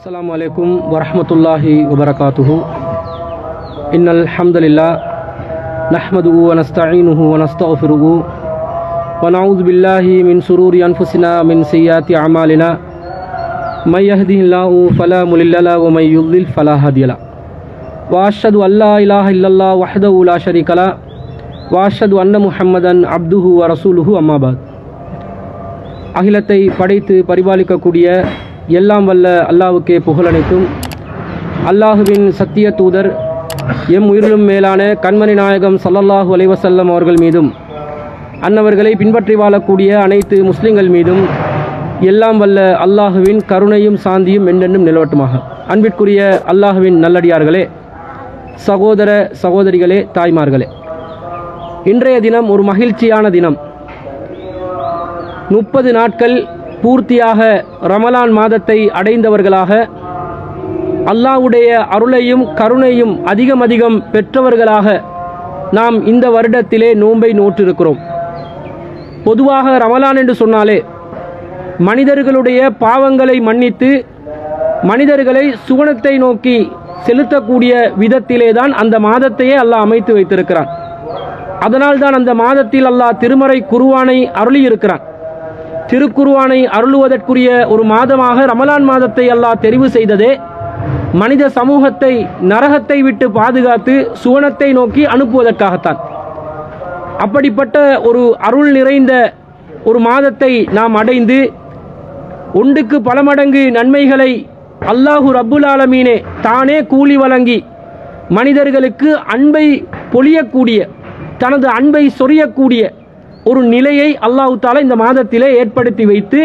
السلام عليكم ورحمة الله وبركاته إن الحمد لله نحمده ونستعينه ونستغفره ونعوذ بالله من سرور أنفسنا من سيئات أعمالنا من يهده الله فلا مضل له ومن يضلل فلا هادي له وأشهد أن لا إله إلا الله وحده لا شريك له وأشهد أن محمدا عبده ورسوله أما بعد அகிலத்தை படைத்து பரிபாலிக்கக்கூடிய எல்லாம் வல்ல அல்லாஹ்வுக்கே புகழனைத்தும் அல்லாஹுவின் சத்திய தூதர் எம் உயிரிலும் மேலான கண்மணி நாயகம் ஸல்லல்லாஹு அலைஹி வஸல்லம் அவர்கள் மீதும் அன்னவர்களை பின்பற்றி வாழக்கூடிய அனைத்து முஸ்லிம்கள் மீதும் எல்லாம் வல்ல அல்லாஹுவின் கருணையும் சாந்தியும் என்றென்றும் நிலவட்டுமாக அன்பிற்குரிய அல்லாஹுவின் நல்லடியார்களே சகோதர சகோதரிகளே தாய்மார்களே இன்றைய தினம் ஒரு மகிழ்ச்சியான தினம் முப்பது நாட்கள் பூர்த்தியாக ரமலான் மாதத்தை அடைந்தவர்களாக அல்லாஹ்வுடைய அருளையும் கருணையும் அதிகம் அதிகம் பெற்றவர்களாக நாம் இந்த வருடத்திலே நோன்பை நோற்றிருக்கிறோம் பொதுவாக ரமலான் என்று சொன்னாலே மனிதர்களுடைய பாவங்களை மன்னித்து மனிதர்களை சுவனத்தை நோக்கி செலுத்தக்கூடிய விதத்திலே தான் அந்த மாதத்தையே அல்லாஹ் அமைத்து வைத்திருக்கிறான் அதனால்தான் அந்த மாதத்தில் அல்லாஹ் திருமறை குருவானை அருளியிருக்கிறான் திருக்குருவானை அருளுவதற்குரிய ஒரு மாதமாக ரமலான் மாதத்தை அல்லாஹ் தெரிவு செய்ததே மனித சமூகத்தை நரகத்தை விட்டு பாதுகாத்து சுவனத்தை நோக்கி அனுப்புவதற்காகத்தான் அப்படிப்பட்ட ஒரு அருள் நிறைந்த ஒரு மாதத்தை நாம் அடைந்து ஒன்றுக்கு பல மடங்கு நன்மைகளை அல்லாஹு ரப்புல் ஆலமீனே தானே கூலி வழங்கி மனிதர்களுக்கு அன்பை பொழியக்கூடிய தனது அன்பை சொரியக்கூடிய ஒரு நிலையை அல்லாஹு தாலா இந்த மாதத்திலே ஏற்படுத்தி வைத்து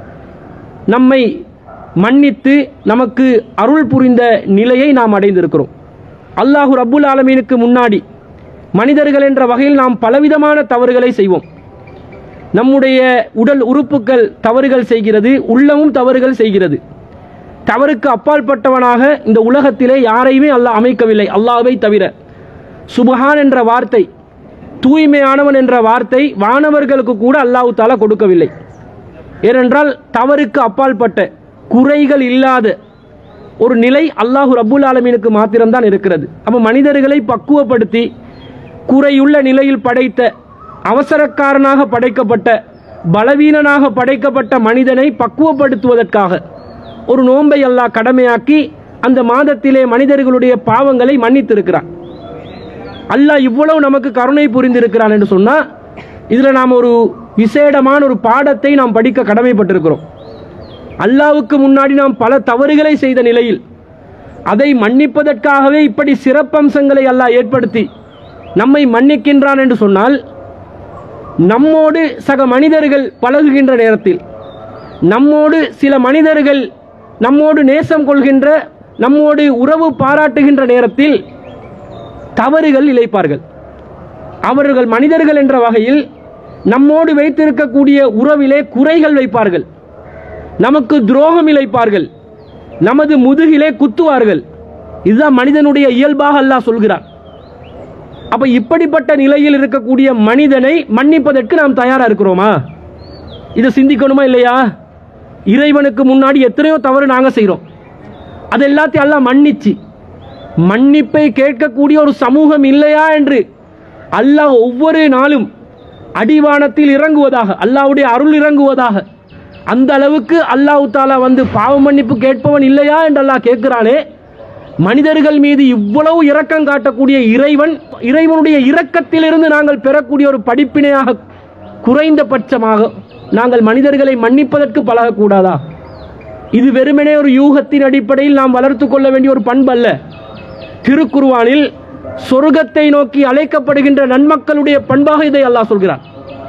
நம்மை மன்னித்து நமக்கு அருள் புரிந்த நிலையை நாம் அடைந்திருக்கிறோம் அல்லாஹு ரப்புல் ஆலமீனுக்கு முன்னாடி மனிதர்கள் என்ற வகையில் நாம் பலவிதமான தவறுகளை செய்வோம் நம்முடைய உடல் உறுப்புகள் தவறுகள் செய்கிறது உள்ளமும் தவறுகள் செய்கிறது தவறுக்கு அப்பாற்பட்டவனாக இந்த உலகத்திலே யாரையுமே அல்லாஹ் அமைக்கவில்லை அல்லாஹ்வை தவிர சுபஹான் என்ற வார்த்தை தூய்மையானவன் என்ற வார்த்தை வானவர்களுக்கு கூட அல்லாஹு தாலா கொடுக்கவில்லை ஏனென்றால் தவறுக்கு அப்பாற்பட்ட குறைகள் இல்லாத ஒரு நிலை அல்லாஹு ரப்புல் ஆலமீனுக்கு மாத்திரம்தான் இருக்கிறது அப்போ மனிதர்களை பக்குவப்படுத்தி குறையுள்ள நிலையில் படைத்த அவசரக்காரனாக படைக்கப்பட்ட பலவீனனாக படைக்கப்பட்ட மனிதனை பக்குவப்படுத்துவதற்காக ஒரு நோன்பை அல்லாஹ் கடமையாக்கி அந்த மாதத்திலே மனிதர்களுடைய பாவங்களை மன்னித்திருக்கிறான் அல்லாஹ் இவ்வளவு நமக்கு கருணை புரிந்திருக்கிறான் என்று சொன்னால் இதில் நாம் ஒரு விசேடமான ஒரு பாடத்தை நாம் படிக்க கடமைப்பட்டிருக்கிறோம் அல்லாவுக்கு முன்னாடி நாம் பல தவறுகளை செய்த நிலையில் அதை மன்னிப்பதற்காகவே இப்படி சிறப்பம்சங்களை அல்லாஹ் ஏற்படுத்தி நம்மை மன்னிக்கின்றான் என்று சொன்னால் நம்மோடு சக மனிதர்கள் பழகுகின்ற நேரத்தில் நம்மோடு சில மனிதர்கள் நம்மோடு நேசம் கொள்கின்ற நம்மோடு உறவு பாராட்டுகின்ற நேரத்தில் தவறுகள் இழைப்பார்கள் அவர்கள் மனிதர்கள் என்ற வகையில் நம்மோடு வைத்திருக்கக்கூடிய உறவிலே குறைகள் வைப்பார்கள் நமக்கு துரோகம் இழைப்பார்கள் நமது முதுகிலே குத்துவார்கள் இதுதான் மனிதனுடைய இயல்பாக அல்லாஹ் சொல்கிறான் அப்ப இப்படிப்பட்ட நிலையில் இருக்கக்கூடிய மனிதனை மன்னிப்பதற்கு நாம் தயாரா இருக்கிறோமா இதை சிந்திக்கணுமா இல்லையா இறைவனுக்கு முன்னாடி எத்தனையோ தவறு நாங்கள் செய்கிறோம் அது எல்லாத்தையும் எல்லாம் மன்னிச்சு மன்னிப்பை கேட்கக்கூடிய ஒரு சமூகம் இல்லையா என்று அல்லாஹ் ஒவ்வொரு நாளும் அடிவானத்தில் இறங்குவதாக அல்லாஹ்வுடைய அருள் இறங்குவதாக அந்த அளவுக்கு அல்லாஹ் தாலா வந்து பாவ மன்னிப்பு கேட்பவன் இல்லையா என்று அல்லாஹ் கேட்கிறானே மனிதர்கள் மீது இவ்வளவு இரக்கம் காட்டக்கூடிய இறைவன் இறைவனுடைய இரக்கத்திலிருந்து நாங்கள் பெறக்கூடிய ஒரு படிப்பினையாக குறைந்தபட்சமாக நாங்கள் மனிதர்களை மன்னிப்பதற்கு பழகக்கூடாதா இது வெறுமனே ஒரு யூகத்தின் அடிப்படையில் நாம் வளர்த்து கொள்ள வேண்டிய ஒரு பண்பு அல்ல திருக்குருவானில் சொர்க்கத்தை நோக்கி அழைக்கப்படுகின்ற நன்மக்களுடைய பண்பாக இதை அல்லாஹ் சொல்கிறான்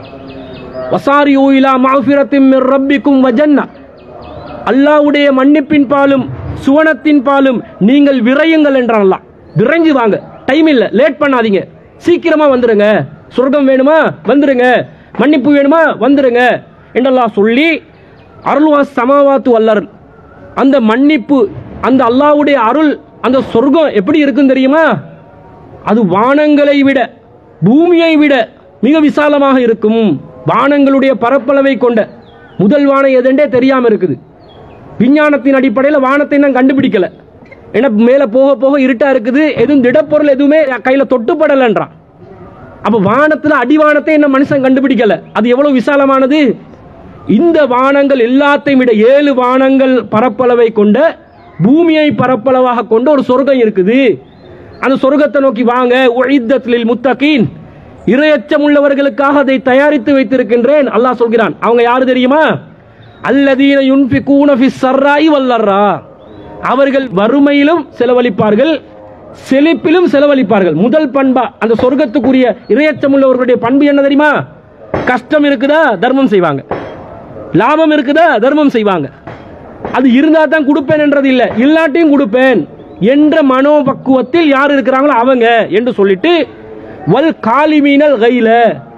வசாரி ஊயிலா மாஃபிரத்தின் ரப்பிக்கும் வஜன்னா அல்லாஹ்வுடைய மன்னிப்பின் பாலும் சுவனத்தின் பாலும் நீங்கள் விரையுங்கள் என்றான் அல்லாஹ் விரைஞ்சு வாங்க டைம் இல்லை லேட் பண்ணாதீங்க சீக்கிரமா வந்துருங்க சொர்க்கம் வேணுமா வந்துருங்க மன்னிப்பு வேணுமா வந்துருங்க என்றெல்லாம் சொல்லி அருள்வா சமாவாத்து வல்லர் அந்த மன்னிப்பு அந்த அல்லாஹ்வுடைய அருள் அந்த சொர்க்கம் எப்படி இருக்கும் தெரியுமா அது வானங்களை விட பூமியை விட மிக விசாலமாக இருக்கும் வானங்களுடைய பரப்பளவை கொண்ட முதல் வானம் எதென்றே தெரியாம இருக்குது விஞ்ஞானத்தின் அடிப்படையில் வானத்தை நான் கண்டுபிடிக்கல ஏன்னா மேலே போக போக இருட்டா இருக்குது எதுவும் திடப்பொருள் எதுவுமே கையில் தொட்டுப்படலைன்றான் அப்ப வானத்துல அடிவானத்தை என்ன மனுஷன் கண்டுபிடிக்கல அது எவ்வளவு விசாலமானது இந்த வானங்கள் எல்லாத்தையும் விட ஏழு வானங்கள் பரப்பளவை கொண்ட பூமியை பரப்பளவாக கொண்ட ஒரு சொர்க்கம் இருக்குது அந்த சொர்க்கத்தை நோக்கி வாங்க உழித்தத்தில் முத்தகீன் இரையச்சம் உள்ளவர்களுக்காக அதை தயாரித்து வைத்திருக்கின்றேன் அல்லாஹ் சொல்கிறான் அவங்க யாரு தெரியுமா அல்லதீன யுன்ஃபிகூன ஃபிஸ் சர்ராய் வல்லர்ரா அவர்கள் வறுமையிலும் செலவழிப்பார்கள் செழிப்பிலும் செலவழிப்பார்கள் முதல் பண்பா அந்த சொர்க்கத்துக்குரிய இரையச்சம் உள்ளவர்களுடைய பண்பு என்ன தெரியுமா கஷ்டம் இருக்குதா தர்மம் செய்வாங்க லாபம் இருக்குதா தர்மம் செய்வாங்க அது இருந்தா தான் கொடுப்பேன் என்றது இல்லை இல்லாட்டியும் கொடுப்பேன் என்ற மனோபக்குவத்தில் யார் இருக்கிறாங்களோ அவங்க என்று சொல்லிட்டு வல் காலிமீனல் கைல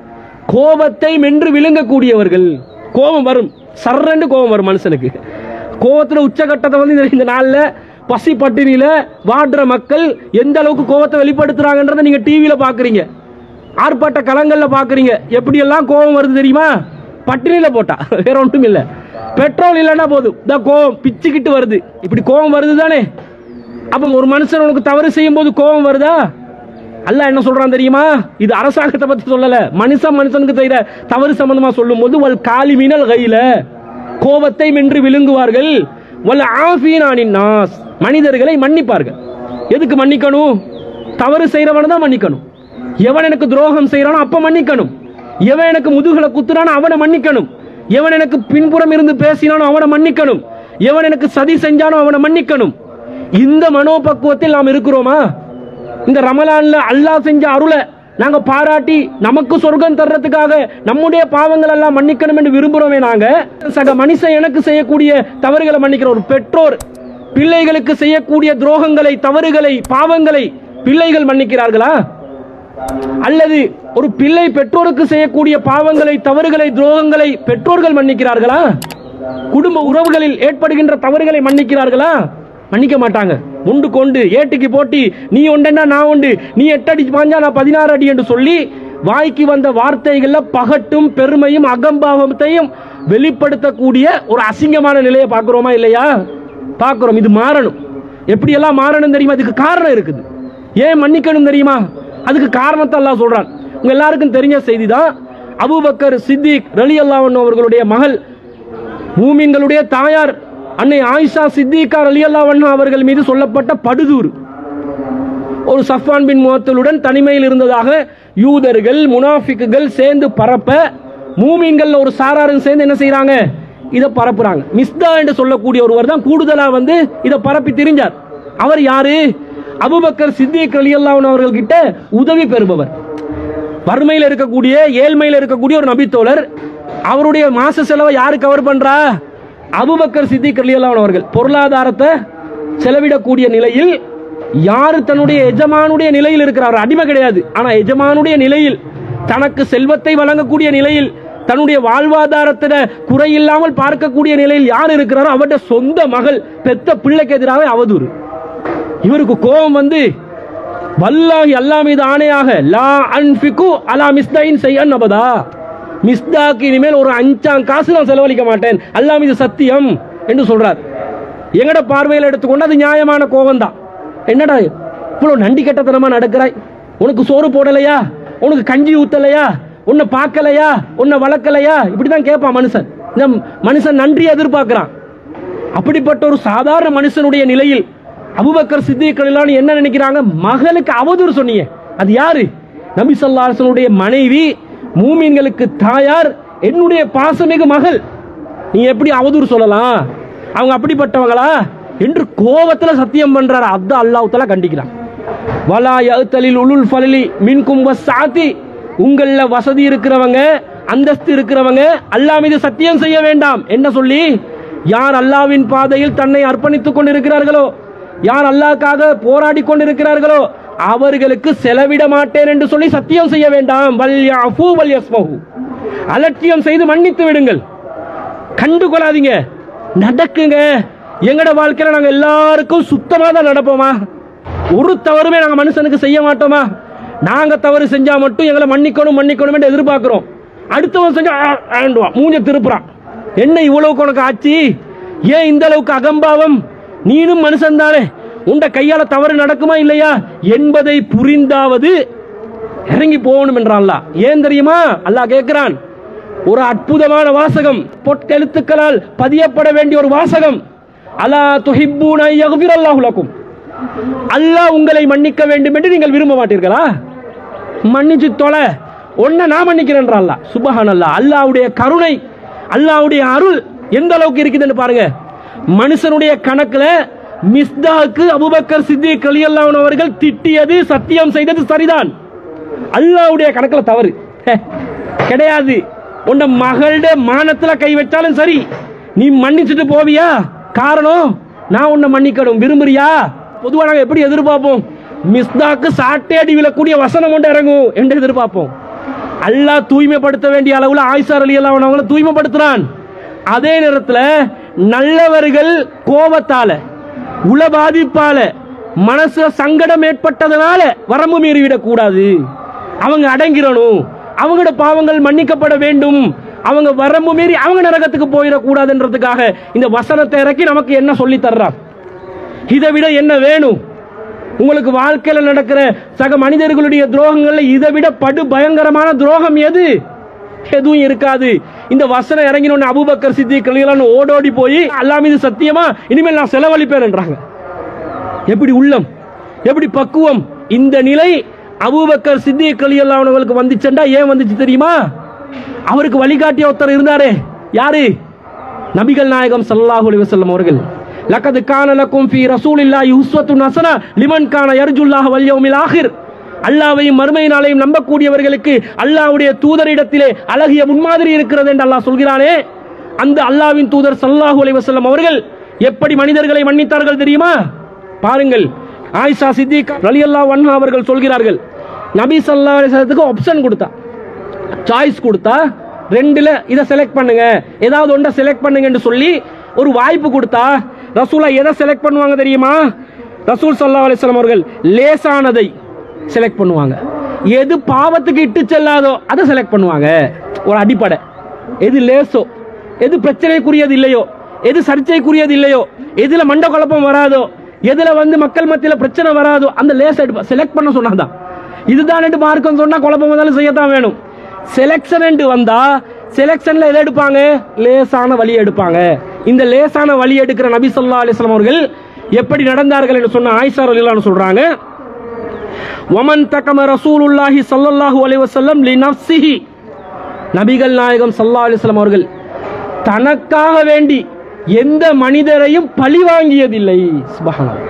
கோபத்தை மென்று விழுங்கக்கூடியவர்கள் கோபம் வரும் சர்ரண்டு கோபம் வரும் மனுஷனுக்கு கோபத்தில் உச்சகட்டத்தை வந்து இந்த- இந்த நாளில் பசி பட்டினியில் வாடுற மக்கள் எந்த அளவுக்கு கோபத்தை வெளிப்படுத்துறாங்கன்றதை நீங்கள் டிவியில் பார்க்குறீங்க ஆர்ப்பாட்ட களங்களில் பார்க்குறீங்க எப்படியெல்லாம் கோபம் வருது தெரியுமா பட்டினியில் போட்டா வேற ஒன்றும் இல்லை பெட்ரோல் இல்லைன்னா போதும் இந்த கோபம் பிச்சுக்கிட்டு வருது இப்படி கோபம் வருது தானே அப்போ ஒரு மனுஷன் உனக்கு தவறு செய்யும் போது கோபம் வருதா அல்லாஹ் என்ன சொல்றான் தெரியுமா இது அரசாங்கத்தை பத்தி சொல்லல மனுஷன் மனுஷனுக்கு செய்யற தவறு சம்பந்தமா சொல்லும்போது வல் காலி மீனல் கையில கோபத்தை மென்று விழுங்குவார்கள் வல் ஆஃபீனானின் நாஸ் மனிதர்களை மன்னிப்பார்கள் எதுக்கு மன்னிக்கணும் தவறு செய்யறவனை தான் மன்னிக்கணும் எவன் எனக்கு துரோகம் செய்யறானோ அப்ப மன்னிக்கணும் எவன் எனக்கு முதுகுல குத்துறானோ அவனை மன்னிக்கணும் எவன் எனக்கு பின்புறம் இருந்து பேசினானோ அவனை மன்னிக்கணும் எவன் எனக்கு சதி செஞ்சானோ அவனை மன்னிக்கணும் இந்த மனோபக்குவத்தில் நாம் இருக்கிறோமா இந்த ரமலான்ல அல்லாஹ் செஞ்ச அருளை நாங்க பாராட்டி நமக்கு சொர்க்கம் தர்றதுக்காக நம்முடைய பாவங்கள் எல்லாம் மன்னிக்கணும் என்று விரும்புறோமே நாங்க சக மனுஷன் எனக்கு செய்யக்கூடிய தவறுகளை மன்னிக்கிற ஒரு பெற்றோர் பிள்ளைகளுக்கு செய்யக்கூடிய துரோகங்களை தவறுகளை பாவங்களை பிள்ளைகள் மன்னிக்கிறார்களா அல்லது ஒரு பிள்ளை பெற்றோருக்கு செய்யக்கூடிய பாவங்களை தவறுகளை துரோகங்களை பெற்றோர்கள் மன்னிக்கிறார்களா குடும்ப உறவுகளில் ஏற்படுகின்ற தவறுகளை மன்னிக்கிறார்களா மன்னிக்க மாட்டாங்க உண்டு கொண்டு ஏட்டுக்கு போட்டி நீ ஒண்டா நான் உண்டு நீ எட்டு அடி பாஞ்சா நான் பதினாறு அடி என்று சொல்லி வாய்க்கு வந்த வார்த்தைகள்ல பகட்டும் பெருமையும் அகம்பாவத்தையும் வெளிப்படுத்தக்கூடிய ஒரு அசிங்கமான நிலையை பார்க்கிறோமா இல்லையா பார்க்கிறோம் இது மாறணும் எப்படியெல்லாம் மாறணும் தெரியுமா இதுக்கு காரணம் இருக்குது ஏன் மன்னிக்கணும் தெரியுமா அதுக்கு காரணத்தை அல்லாஹ் சொல்றான் உங்க எல்லாருக்கும் தெரிஞ்ச செய்தி தான் அபூபக்கர் சித்திக் ரலி அல்லாஹ் அவர்களுடைய மகள் மூமின்களுடைய தாயார் அன்னை ஆயிஷா சித்திகா ரலி அல்லாஹ் அவர்கள் மீது சொல்லப்பட்ட படுதூர் ஒரு சஃபான் பின் முகத்தலுடன் தனிமையில் இருந்ததாக யூதர்கள் முனாஃபிக்குகள் சேர்ந்து பரப்ப மூமின்கள் ஒரு சாராரும் சேர்ந்து என்ன செய்றாங்க இதை பரப்புறாங்க மிஸ்தா என்று சொல்லக்கூடிய ஒருவர் தான் கூடுதலா வந்து இதை பரப்பி திரிஞ்சார் அவர் யாரு அபுபக்கர் சித்திக் ரலியல்லாஹு அவர்கள் கிட்ட உதவி பெறுபவர் வறுமையில் இருக்கக்கூடிய ஏழ்மையில் இருக்கக்கூடிய ஒரு நபித்தோழர் அவருடைய மாச செலவை யாரு கவர் பண்றா அபுபக்கர் சித்திக் ரலியல்லாஹு அவர்கள் பொருளாதாரத்தை செலவிடக்கூடிய நிலையில் யாரு தன்னுடைய எஜமானுடைய நிலையில் இருக்கிறார் அடிமை கிடையாது ஆனா எஜமானுடைய நிலையில் தனக்கு செல்வத்தை வழங்கக்கூடிய நிலையில் தன்னுடைய வாழ்வாதாரத்தில குறையில்லாமல் பார்க்கக்கூடிய நிலையில் யார் இருக்கிறாரோ அவருடைய சொந்த மகள் பெத்த பிள்ளைக்கு எதிராக அவதூறு இவருக்கு கோபம் வந்து வல்லாஹி அல்லாஹ் மீது ஆணையாக லா அன்ஃபிகு அலா மிஸ்தாயின் செய்யன் அபதா மிஸ்தாக்கு இனிமேல் ஒரு அஞ்சாம் காசு நான் செலவழிக்க மாட்டேன் அல்லாஹ் மீது சத்தியம் என்று சொல்றார் எங்கட பார்வையில் எடுத்துக்கொண்டு அது நியாயமான கோபம் தான் என்னடா இவ்வளவு நண்டி கட்டத்தனமா நடக்கிறாய் உனக்கு சோறு போடலையா உனக்கு கஞ்சி ஊத்தலையா உன்னை பார்க்கலையா உன்னை வளர்க்கலையா இப்படிதான் கேட்பான் மனுஷன் இந்த மனுஷன் நன்றி எதிர்பார்க்கிறான் அப்படிப்பட்ட ஒரு சாதாரண மனுஷனுடைய நிலையில் அபுபக்கர் சித்திகளான்னு என்ன நினைக்கிறாங்க மகளுக்கு அவதூறு சொன்னீங்க அது யாரு நபி சொல்லாசனுடைய மனைவி மூமின்களுக்கு தாயார் என்னுடைய பாசமிகு மகள் நீ எப்படி அவதூறு சொல்லலாம் அவங்க அப்படிப்பட்டவங்களா என்று கோபத்துல சத்தியம் பண்றாரு அதான் அல்லாஹ் கண்டிக்கிறான் வலா யத்தலில் உலுல் ஃபலலி மின்கும் சாத்தி உங்கள வசதி இருக்கிறவங்க அந்தஸ்து இருக்கிறவங்க அல்லாஹ் மீது சத்தியம் செய்ய வேண்டாம் என்ன சொல்லி யார் அல்லாவின் பாதையில் தன்னை அர்ப்பணித்துக் கொண்டிருக்கிறார்களோ யார் அல்லாஹ்க்காக போராடி கொண்டிருக்கிறார்களோ அவர்களுக்கு செலவிட மாட்டேன் என்று சொல்லி சத்தியம் செய்ய வேண்டாம் வல்யாஃபு வல்யஸ்மஹு அலட்சியம் செய்து மன்னித்து விடுங்கள் கண்டுகொள்ளாதீங்க நடக்குங்க எங்கட வாழ்க்கையில நாங்க எல்லாருக்கும் சுத்தமா தான் நடப்போமா ஒரு தவறுமே நாங்க மனுஷனுக்கு செய்ய மாட்டோமா நாங்க தவறு செஞ்சா மட்டும் எங்களை மன்னிக்கணும் மன்னிக்கணும் என்று எதிர்பார்க்கிறோம் அடுத்தவன் செஞ்சா ஆ, ஆண்டுவான் மூஞ்ச திருப்புறான் என்ன இவ்வளவுக்கு உனக்கு ஆச்சு ஏன் இந்த அளவுக்கு அகம்பாவம் நீனும் மனுஷன் தானே உண்ட கையால தவறு நடக்குமா இல்லையா என்பதை புரிந்தாவது இறங்கி போகணும் என்றான் அல்லாஹ் ஏன் தெரியுமா அல்லாஹ் கேட்கிறான் ஒரு அற்புதமான வாசகம் பொற்கெழுத்துக்களால் பதியப்பட வேண்டிய ஒரு வாசகம் அலா துஹிப்பூன யக்ஃபிரல்லாஹு லக்கும் அல்லாஹ் உங்களை மன்னிக்க வேண்டும் என்று நீங்கள் விரும்ப மாட்டீர்களா மன்னிச்சு தொலை ஒன்ன நான் மன்னிக்கிறேன் அல்லாஹ் சுபஹான் அல்லாஹ் அல்லாஹ்வுடைய கருணை அல்லாஹ்வுடைய அருள் எந்த அளவுக்கு இருக்குதுன்னு பாருங்க மனுஷனுடைய கணக்குல மிஸ்தாக்கு அபுபக்கர் சித்திக் ரலியல்லாஹு அவர்கள் திட்டியது சத்தியம் செய்தது சரிதான் அல்லாஹ்வுடைய கணக்குல தவறு ஹே, கிடையாது உன்ன மகளோட மானத்துல கை வச்சாலும் சரி நீ மன்னிச்சுட்டு போவியா காரணம் நான் உன்னை மன்னிக்கணும் விரும்புறியா பொதுவா நாங்க எப்படி எதிர்பார்ப்போம் மிஸ்தாக்கு சாட்டை அடி விழக்கூடிய வசனம் கொண்டு இறங்கும் என்று எதிர்பார்ப்போம் அல்லாஹ் தூய்மைப்படுத்த வேண்டிய அளவுல ஆயிஷா அலி அல்லாஹ் அவங்கள தூய்மைப்படுத்துறான் அதே நேரத்துல நல்லவர்கள் கோபத்தால உள பாதிப்பால மனசு சங்கடம் ஏற்பட்டதனால வரம்பு மீறிவிடக் கூடாது அவங்க அடங்கிடணும் அவங்களோட பாவங்கள் மன்னிக்கப்பட வேண்டும் அவங்க வரம்பு மீறி அவங்க நரகத்துக்கு போயிடக்கூடாதுன்றதுக்காக இந்த வசனத்தை இறக்கி நமக்கு என்ன சொல்லி தர்றான் இதை விட என்ன வேணும் உங்களுக்கு வாழ்க்கையில் நடக்கிற சக மனிதர்களுடைய துரோகங்கள்ல இதை விட படு பயங்கரமான துரோகம் எது எதுவும் இருக்காது இந்த வசனம் இறங்கினோன்னு அபூபக்கர் சித்திக் கலிகளான்னு ஓடோடி போய் அல்லா மீது சத்தியமா இனிமேல் நான் செலவழிப்பேன்ன்றாங்க எப்படி உள்ளம் எப்படி பக்குவம் இந்த நிலை அபூபக்கர் சித்திக் கலியல்லாஹு அவர்களுக்கு வந்துச்சேன்டா ஏன் வந்துச்சு தெரியுமா அவருக்கு வழிகாட்டிய ஒருத்தர் இருந்தாரே யாரு நபிகள் நாயகம் ஸல்லல்லாஹு அலைஹி வஸல்லம் அவர்கள் லக்கது கான லக்கும் ஃபீ ரசூலில்லாஹி உஸ்வத்துன் ஹஸனா லிமன் கான யர்ஜுல்லாஹ வல் யௌமில் ஆகிர் அல்லாஹ்வையும் மறுமை நாளையும் நம்பக்கூடியவர்களுக்கு அல்லாஹ்வுடைய தூதரிடத்திலே அழகிய முன்மாதிரி இருக்கிறது என்று அல்லாஹ் சொல்கிறானே அந்த அல்லாஹ்வின் தூதர் ஸல்லல்லாஹு அலைஹி வஸல்லம் அவர்கள் எப்படி மனிதர்களை மன்னித்தார்கள் தெரியுமா பாருங்கள் ஆயிஷா சித்திக் ரலியல்லாஹு அன்ஹா அவர்கள் சொல்கிறார்கள் நபி ஸல்லல்லாஹு அலைஹி வஸல்லத்துக்கு ஆப்ஷன் கொடுத்தா சாய்ஸ் கொடுத்தா ரெண்டுல இதை செலக்ட் பண்ணுங்க ஏதாவது ஒன்றை செலக்ட் பண்ணுங்கன்னு சொல்லி ஒரு வாய்ப்பு கொடுத்தா ரசூலா எதை செலக்ட் பண்ணுவாங்க தெரியுமா ரசூல் சல்லா அலிஸ்லாம் அவர்கள் லேசானதை செலக்ட் பண்ணுவாங்க எது பாவத்துக்கு இட்டு செல்லாதோ அதை செலக்ட் பண்ணுவாங்க ஒரு அடிப்படை எது லேசோ எது பிரச்சனைக்குரியது இல்லையோ எது சர்ச்சைக்குரியது இல்லையோ எதுல மண்ட குழப்பம் வராதோ எதுல வந்து மக்கள் மத்தியில பிரச்சனை வராதோ அந்த லேஸ் எடுப்பா செலக்ட் பண்ண சொன்னாதான் இதுதான் மார்க்கம் சொன்னா குழப்பம் வந்தாலும் செய்யத்தான் வேணும் செலெக்ஷன் வந்தா செலெக்ஷன்ல எதை எடுப்பாங்க லேசான வழி எடுப்பாங்க இந்த லேசான வழி எடுக்கிற நபி ஸல்லல்லாஹு அலைஹி வஸல்லம் அவர்கள் எப்படி நடந்தார்கள் என்று சொன்ன ஆயிஷா ரலியல்லாஹு சொல்றாங்க ஒமன் தக்கம ரசூலுல்லாஹி ஸல்லல்லாஹு அலைஹி வஸல்லம் லி நஃப்ஸிஹி நபிகள் நாயகம் ஸல்லல்லாஹு அலைஹி வஸல்லம் அவர்கள் தனக்காக வேண்டி எந்த மனிதரையும் பழி வாங்கியதில்லை சுப்ஹானல்லாஹ்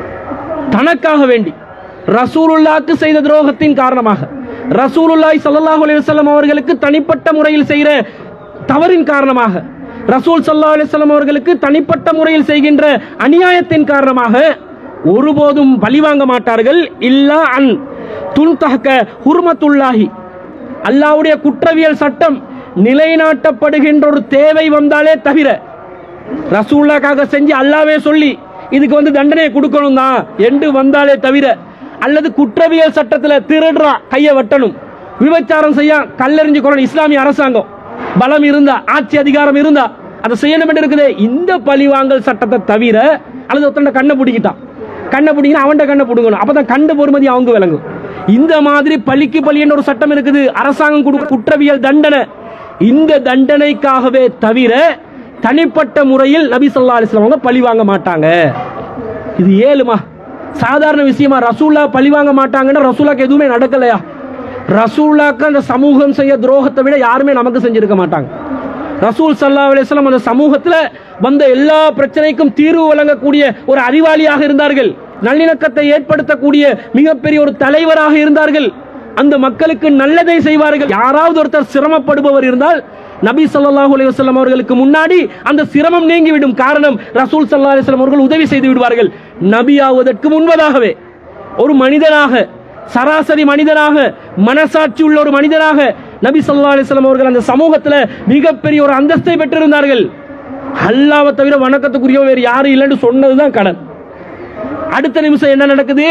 தனக்காக வேண்டி ரசூலுல்லாக்கு செய்த துரோகத்தின் காரணமாக ரசூலுல்லாஹி ஸல்லல்லாஹு அலைஹி வஸல்லம் அவர்களுக்கு தனிப்பட்ட முறையில் செய்கிற தவறின் காரணமாக ரசூல் ஸல்லல்லாஹு அலைஹி வஸல்லம் அவர்களுக்கு தனிப்பட்ட முறையில் செய்கின்ற அநியாயத்தின் காரணமாக ஒருபோதும் பழி வாங்க மாட்டார்கள் இல்லா அன் துன்தஹ்க ஹுர்மத்துல்லாஹி அல்லாஹ்வுடைய குற்றவியல் சட்டம் நிலைநாட்டப்படுகின்ற ஒரு தேவை வந்தாலே தவிர ரசூல்லாக்காக செஞ்சு அல்லாவே சொல்லி இதுக்கு வந்து தண்டனை கொடுக்கணும் தான் என்று வந்தாலே தவிர அல்லது குற்றவியல் சட்டத்துல திருடுறா கையை வெட்டணும் விபச்சாரம் செய்ய கல்லெறிஞ்சு கொள்ளணும் இஸ்லாமிய அரசாங்கம் பலம் இருந்தா ஆட்சி அதிகாரம் இருந்தா அதை செய்யணும் என்று இருக்குது இந்த பழிவாங்கல் சட்டத்தை தவிர அல்லது ஒருத்தன கண்ணை பிடிக்கிட்டான் கண்ணை பிடிக்கணும் அவன்கிட்ட கண்ணை பிடுங்கணும் அப்பதான் கண்டு பொறுமதி அவங்க விளங்கும் இந்த மாதிரி பழிக்கு பழின்னு ஒரு சட்டம் இருக்குது அரசாங்கம் கொடுக்க குற்றவியல் தண்டனை இந்த தண்டனைக்காகவே தவிர தனிப்பட்ட முறையில் நபி ஸல்லல்லாஹு அலைஹி வஸல்லம் அவங்க பழி வாங்க மாட்டாங்க இது ஏழுமா சாதாரண விஷயமா ரசூல்லா பழி வாங்க மாட்டாங்கன்னா ரசூலாக்கு எதுவுமே நடக்கலையா ரசூல்லாக்கு அந்த சமூகம் செய்ய துரோகத்தை விட யாருமே நமக்கு செஞ்சிருக்க மாட்டாங்க ரசூல் சல்லா அலிஸ்லாம் அந்த சமூகத்தில் வந்த எல்லா பிரச்சனைக்கும் தீர்வு வழங்கக்கூடிய ஒரு அறிவாளியாக இருந்தார்கள் நல்லிணக்கத்தை ஏற்படுத்தக்கூடிய மிகப்பெரிய ஒரு தலைவராக இருந்தார்கள் அந்த மக்களுக்கு நல்லதை செய்வார்கள் யாராவது ஒருத்தர் சிரமப்படுபவர் இருந்தால் நபி ஸல்லல்லாஹு அலைஹி வஸல்லம் அவர்களுக்கு முன்னாடி அந்த சிரமம் நீங்கிவிடும் காரணம் ரசூல் ஸல்லல்லாஹு அலைஹி வஸல்லம் அவர்கள் உதவி செய்து விடுவார்கள் நபி ஆவதற்கு முன்பதாகவே ஒரு மனிதனாக சராசரி மனிதனாக மனசாட்சி உள்ள ஒரு மனிதனாக நபி ஸல்லல்லாஹு அலைஹி வஸல்லம் அவர்கள் அந்த சமூகத்தில் மிகப்பெரிய ஒரு அந்தஸ்தை பெற்றிருந்தார்கள் அல்லாவை தவிர வணக்கத்துக்குரிய வேறு யாரும் இல்லைன்னு சொன்னதுதான் கடன் அடுத்த நிமிஷம் என்ன நடக்குது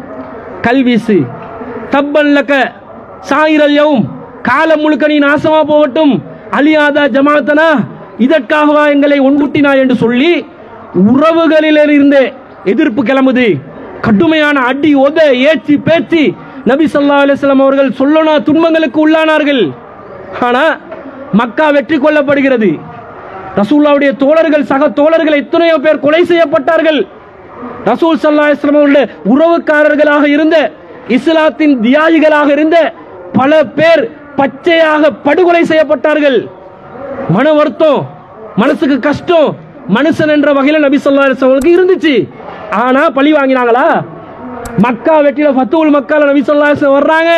கல்வீசு தப்பல்லக்க சாயிரல் யவும் காலம் முழுக்க நீ நாசமா போகட்டும் அலியாதா ஜமாத்தனா இதற்காகவா எங்களை ஒன்றுட்டினாய் என்று சொல்லி உறவுகளிலிருந்து எதிர்ப்பு கிளம்புது கடுமையான அடி உத ஏச்சி பேச்சு நபி ஸல்லல்லாஹு அலைஹி வஸல்லம் அவர்கள் சொல்லனா துன்பங்களுக்கு உள்ளானார்கள் ஆனா மக்கா வெற்றி கொள்ளப்படுகிறது ரசூல்லாவுடைய தோழர்கள் சக தோழர்கள் எத்தனையோ பேர் கொலை செய்யப்பட்டார்கள் ரசூல் ஸல்லல்லாஹு அலைஹி வஸல்லம் அவர்களுடைய உறவுக்காரர்களாக இருந்த இஸ்லாத்தின் தியாகிகளாக இருந்த பல பேர் பச்சையாக படுகொலை செய்யப்பட்டார்கள் மன வருத்தம் மனசுக்கு கஷ்டம் மனுஷன் என்ற வகையில் நபி ஸல்லல்லாஹு அலைஹி வஸல்லம் இருந்துச்சு ஆனா பழி வாங்கினாங்களா மக்கா வெற்றில ஃபத்துல் மக்கால நபி ஸல்லல்லாஹு அலைஹி வஸல்லம் வர்றாங்க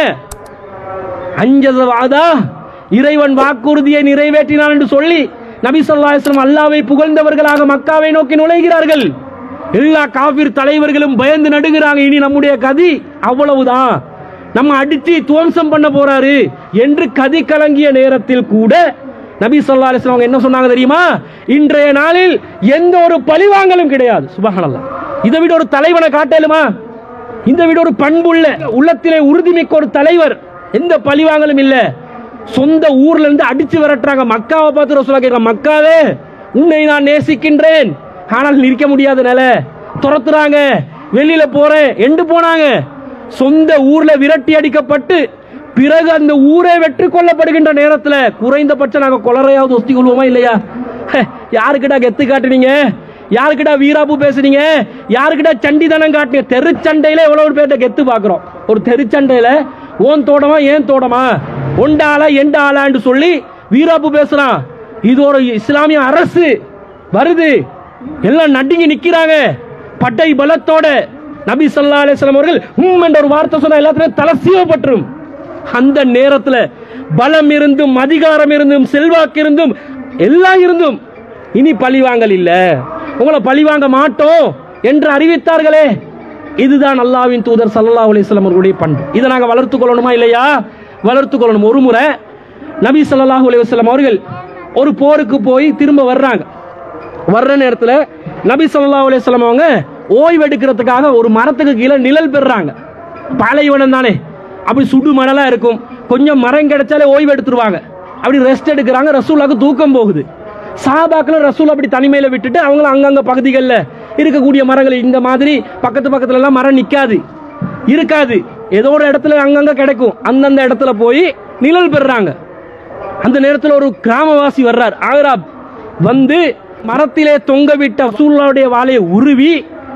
அஞ்சத வாதா இறைவன் வாக்குறுதியை நிறைவேற்றினான் என்று சொல்லி நபி ஸல்லல்லாஹு அலைஹி வஸல்லம் அல்லாஹ்வை புகழ்ந்தவர்களாக மக்காவை நோக்கி நுழைகிறார்கள் எல்லா காபிர் தலைவர்களும் பயந்து நடுகிறாங்க இனி நம்முடைய கதி அவ்வளவுதான் நம்ம அடிச்சு துவம்சம் பண்ண போறாரு என்று கதி கலங்கிய நேரத்தில் கூட நபி ஸல்லல்லாஹு அலைஹி வஸல்லம் அவங்க என்ன சொன்னாங்க தெரியுமா இன்றைய நாளில் எந்த ஒரு பழிவாங்கலும் கிடையாது சுபஹானல்லாஹ் இதை விட ஒரு தலைவனை காட்டலுமா இந்த விட ஒரு பண்புள்ள உள்ளத்திலே உறுதிமிக்க ஒரு தலைவர் எந்த பழிவாங்கலும் இல்ல சொந்த ஊர்ல இருந்து அடிச்சு விரட்டுறாங்க மக்காவை பார்த்து ரசூலா கேட்கிறாங்க மக்காவே உன்னை நான் நேசிக்கின்றேன் ஆனால் நிற்க முடியாத நிலை துரத்துறாங்க வெளியில போறேன் எண்டு போனாங்க சொந்த ஊர்ல விரட்டி அடிக்கப்பட்டு பிறகு அந்த ஊரே வெற்றி கொள்ளப்படுகின்ற நேரத்துல குறைந்தபட்சம் நாங்க கொலரையாவது ஒத்தி கொள்வோமா இல்லையா ஹே, யாருக்கிட்ட கெத்து காட்டுனீங்க யாருக்கிட்ட வீராப்பு பேசுனீங்க யாருக்கிட்ட சண்டிதனம் காட்டுனீங்க தெருச்சண்டையில எவ்வளவு பேர்ட்ட கெத்து பாக்குறோம் ஒரு தெருச்சண்டையில ஓன் தோடமா ஏன் தோடமா ஒண்டாளா எண்டாளான்னு சொல்லி வீராப்பு பேசுறான் இது ஒரு இஸ்லாமிய அரசு வருது எல்லாம் நடுங்கி நிக்கிறாங்க பட்டை பலத்தோட நபி ஸல்லல்லாஹு அலைஹி வஸல்லம் அவர்கள் உம் என்ற ஒரு வார்த்தை சொன்னா எல்லாத்துலயும் தலை சீவப்பட்டுரும் அந்த நேரத்துல பலம் இருந்தும் அதிகாரம் இருந்தும் செல்வாக்கு இருந்தும் எல்லாம் இருந்தும் இனி பழிவாங்கல் இல்ல உங்களை பழிவாங்க மாட்டோம் என்று அறிவித்தார்களே இதுதான் அல்லாஹ்வின் தூதர் ஸல்லல்லாஹு அலைஹி வஸல்லம் அவர்களுடைய பண்பு இதை நாங்க வளர்த்துக் கொள்ளணுமா இல்லையா வளர்த்துக் கொள்ளணும் ஒரு முறை நபி ஸல்லல்லாஹு அலைஹி வஸல்லம் அவர்கள் ஒரு போருக்கு போய் திரும்ப வர்றாங்க வர்ற நேரத்தில் நபி ஸல்லல்லாஹு அலைஹி வஸல்லம் அவங்க ஓய்வு எடுக்கிறதுக்காக ஒரு மரத்துக்கு கீழே நிழல் பெறுறாங்க பாலைவனம் தானே அப்படி சுடு மணலா இருக்கும் கொஞ்சம் மரம் கிடைச்சாலே ஓய்வு எடுத்துருவாங்க அப்படி ரெஸ்ட் எடுக்கிறாங்க ரசூலாக்கு தூக்கம் போகுது சாபாக்களும் ரசூல் அப்படி தனிமையில விட்டுட்டு அவங்களும் அங்கங்க பகுதிகளில் இருக்கக்கூடிய மரங்கள் இந்த மாதிரி பக்கத்து பக்கத்துல எல்லாம் மரம் நிக்காது இருக்காது ஏதோ ஒரு இடத்துல அங்கங்க கிடைக்கும் அந்தந்த இடத்துல போய் நிழல் பெறுறாங்க அந்த நேரத்தில் ஒரு கிராமவாசி வர்றார் ஆகராப் வந்து மரத்திலே தொங்க விட்ட ரசூல்லாவுடைய வாளையை உருவி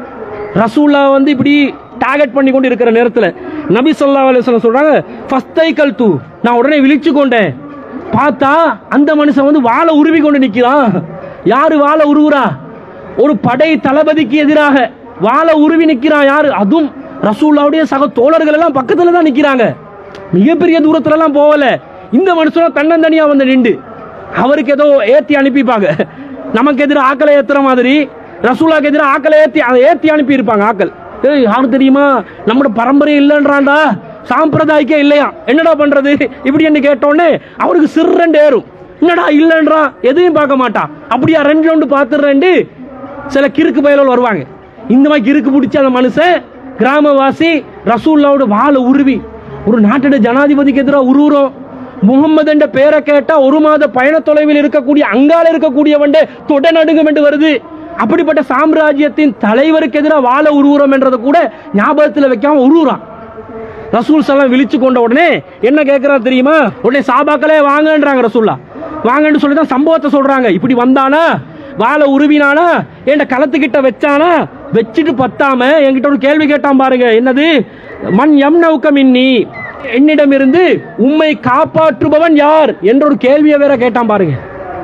ரசூல்லா வந்து இப்படி டார்கெட் பண்ணி கொண்டு இருக்கிற நேரத்தில் நபி ஸல்லல்லாஹு அலைஹி வஸல்லம் சொல்றாங்க ஃபஸ்தை கல் தூ நான் உடனே விழிச்சு கொண்டேன் பார்த்தா அந்த மனுஷன் வந்து வாளை உருவி கொண்டு நிற்கிறான் யாரு வாளை உருவுறா ஒரு படை தளபதிக்கு எதிராக வாளை உருவி நிற்கிறான் யாரு அதுவும் ரசூல்லாவுடைய சக தோழர்கள் எல்லாம் பக்கத்துல தான் நிற்கிறாங்க மிகப்பெரிய தூரத்துல எல்லாம் போகல இந்த மனுஷனும் தன்னந்தனியா வந்து நின்று அவருக்கு ஏதோ ஏத்தி அனுப்பிப்பாங்க நமக்கு எதிராக ஆக்களை ஏத்துற மாதிரி ரசூலாக்கு எதிராக ஆக்களை ஏத்தி அதை ஏத்தி அனுப்பி இருப்பாங்க ஆக்கள் ஏய் யாரு தெரியுமா நம்மளோட பரம்பரை இல்லைன்றான்டா சாம்பிரதாய்க்கே இல்லையா என்னடா பண்றது இப்படி என்று கேட்டோன்னே அவருக்கு சிறுரண்டு ஏறும் என்னடா இல்லைன்றான் எதையும் பார்க்க மாட்டான் அப்படியா ரெண்டு ரெண்டு பார்த்துடுறேன்ட்டு சில கிறுக்கு பயலோல் வருவாங்க இந்த மாதிரி கிறுக்கு பிடிச்ச அந்த மனுஷன் கிராமவாசி ரசூல்லாவோட வாழை உருவி ஒரு நாட்டோட ஜனாதிபதிக்கு எதிராக உருவுறோம் முகம்மது என்ற பேரை கேட்டா ஒரு மாத பயண தொலைவில் இருக்கக்கூடிய அங்கால இருக்கக்கூடியவன் தொட நடுங்கும் என்று வருது அப்படிப்பட்ட சாம்ராஜ்யத்தின் தலைவருக்கு எதிராக வாழ உருவுறோம் என்றதை கூட ஞாபகத்தில் வைக்காம உருவுறான் ரசூல் சலாம் விழிச்சு கொண்ட உடனே என்ன கேட்கறாரு தெரியுமா உடனே சாபாக்களே வாங்கன்றாங்க ரசூல்லா வாங்கன்னு சொல்லி தான் சம்பவத்தை சொல்றாங்க இப்படி வந்தானா வாழை உருவினானா என் களத்துக்கிட்ட வச்சானா வச்சுட்டு பத்தாம என்கிட்ட ஒரு கேள்வி கேட்டான் பாருங்க என்னது மண் எம் நவுக்கம் இன்னி என்னிடமிருந்து உம்மை காப்பாற்றுபவன் யார் என்ற ஒரு கேள்வியை வேற கேட்டான் பாருங்க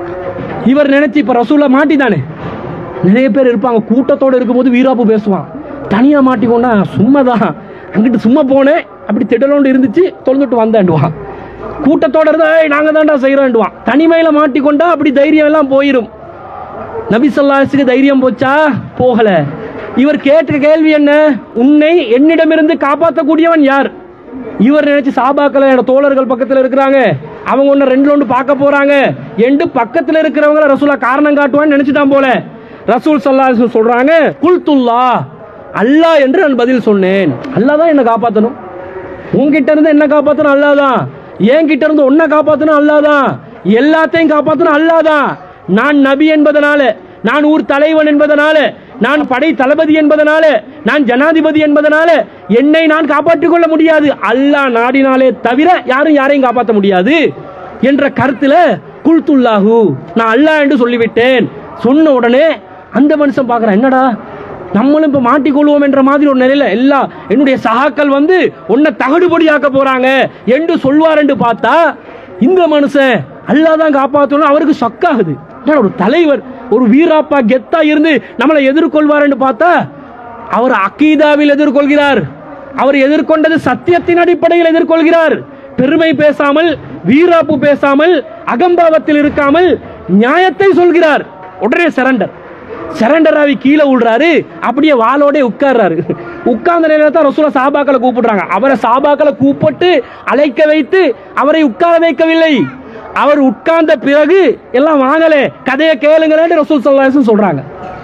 இவர் நினைச்சு இப்ப ரசூலை மாட்டிதானே நிறைய பேர் இருப்பாங்க கூட்டத்தோட இருக்கும்போது வீராப்பு பேசுவான் தனியா மாட்டிக்கொண்டா சும்மா தான் அங்கிட்டு சும்மா போனேன் அப்படி திடலோண்டு இருந்துச்சு தொலைஞ்சிட்டு வந்தேன்டுவான் கூட்டத்தோட இருந்தா "ஏய், நாங்க தான்டா செய்யறோன்டுவான் தனிமையில மாட்டிக்கொண்டா அப்படி தைரியம் எல்லாம் போயிரும் நபி சொல்லாசுக்கு தைரியம் போச்சா போகல இவர் கேட்ட கேள்வி என்ன உன்னை என்னிடமிருந்து காப்பாற்றக்கூடியவன் யார் இவர் நினைச்சு சாபாக்களை என்னோட தோழர்கள் பக்கத்துல இருக்கிறாங்க அவங்க ஒன்னு ரெண்டு ஒன்று பார்க்க போறாங்க எண்டு பக்கத்துல இருக்கிறவங்கள ரசூலா காரணம் காட்டுவான்னு நினைச்சிட்டான் போல ரசூல் சல்லா சொல்றாங்க குல்துல்லா அல்லாஹ் என்று நான் பதில் சொன்னேன் அல்லாஹ் தான் என்ன காப்பாத்தணும் உன்கிட்ட இருந்து என்ன காப்பாத்தணும் அல்லாதான் என் கிட்ட இருந்து உன்னை காப்பாத்தணும் அல்லாதான் எல்லாத்தையும் காப்பாத்தணும் அல்லாதான் நான் நபி என்பதனால நான் ஊர் தலைவன் என்பதனால நான் படை தளபதி என்பதனால நான் ஜனாதிபதி என்பதனால என்னை நான் காப்பாற்றிக் கொள்ள முடியாது அல்லாஹ் நாடினாலே தவிர யாரும் யாரையும் காப்பாற்ற முடியாது என்ற கருத்துல குல்துல்லாஹு நான் அல்லாஹ் என்று சொல்லிவிட்டேன் சொன்ன உடனே அந்த மனுஷன் பார்க்கறான் என்னடா நம்மளும் இப்ப மாட்டிக்கொள்வோம் என்ற மாதிரி ஒரு நிலையில எல்லா என்னுடைய சகாக்கள் வந்து உன்னை தகடுபடியாக்க போறாங்க என்று சொல்வார் என்று பார்த்தா இந்த மனுஷன் அல்லாஹ் தான் காப்பாற்றணும் அவருக்கு ஷக்காகுது என்னடா ஒரு தலைவர் ஒரு வீராப்பா கெத்தா இருந்து நம்மளை எதிர்கொள்வார் என்று பார்த்தா அவர் அக்கீதாவில் எதிர்கொள்கிறார் அவர் எதிர்கொண்டது சத்தியத்தின் அடிப்படையில் எதிர்கொள்கிறார் பெருமை பேசாமல் வீராப்பு பேசாமல் அகம்பாவத்தில் இருக்காமல் நியாயத்தை சொல்கிறார் உடனே சரண்டர் சரண்டர் ஆகி கீழே விடுறாரு அப்படியே வாளோட உட்கார்றாரு உட்கார்ந்த நேரத்தில் தான் ரசூலா சாபாக்களை கூப்பிடுறாங்க அவரை சாபாக்களை கூப்பிட்டு அழைக்க வைத்து அவரை உட்கார வைக்கவில்லை அவர் உட்கார்ந்த பிறகு எல்லாம் வாங்கலே கதையை கேளுங்கன்னு ரசூல் சல்லாஹ் சொல்றாங்க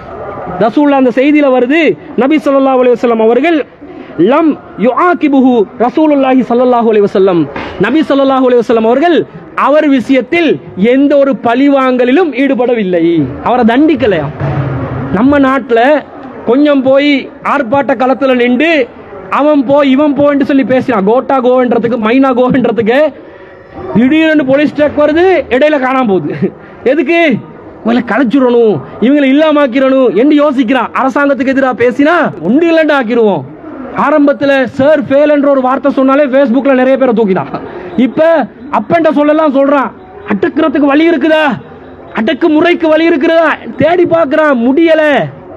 ரசூல்லா அந்த செய்தியில வருது நபி ஸல்லல்லாஹு அலைஹி வஸல்லம் அவர்கள் லம் யுஆகிபுஹு ரசூலுல்லாஹி ஸல்லல்லாஹு அலைஹி வஸல்லம் நபி ஸல்லல்லாஹு அலைஹி வஸல்லம் அவர்கள் அவர் விஷயத்தில் எந்த ஒரு பழிவாங்கலிலும் ஈடுபடவில்லை அவரை தண்டிக்கலையா நம்ம நாட்டில் கொஞ்சம் போய் ஆர்ப்பாட்ட களத்தில் நின்று அவன் போ இவன் போன்னு சொல்லி பேசினான் கோட்டா கோன்றதுக்கு மைனா கோன்றதுக்கு திடீர்னு போலீஸ் ட்ரக் வருது இடையில காணாம போகுது எதுக்கு இவங்களை கலைச்சிடணும் இவங்களை இல்லாமாக்கிறணும் என்று யோசிக்கிறான் அரசாங்கத்துக்கு எதிராக பேசினா ஒன்று இல்லைன்னு ஆக்கிடுவோம் ஆரம்பத்தில் சார் ஃபேல் என்ற ஒரு வார்த்தை சொன்னாலே ஃபேஸ்புக்கில் நிறைய பேரை தூக்கிதான் இப்போ அப்பன்ட்ட சொல்லலாம் சொல்கிறான் அடக்கிறதுக்கு வழி இருக்குதா அடக்கு முறைக்கு வழி இருக்கிறதா தேடி பார்க்குறான் முடியலை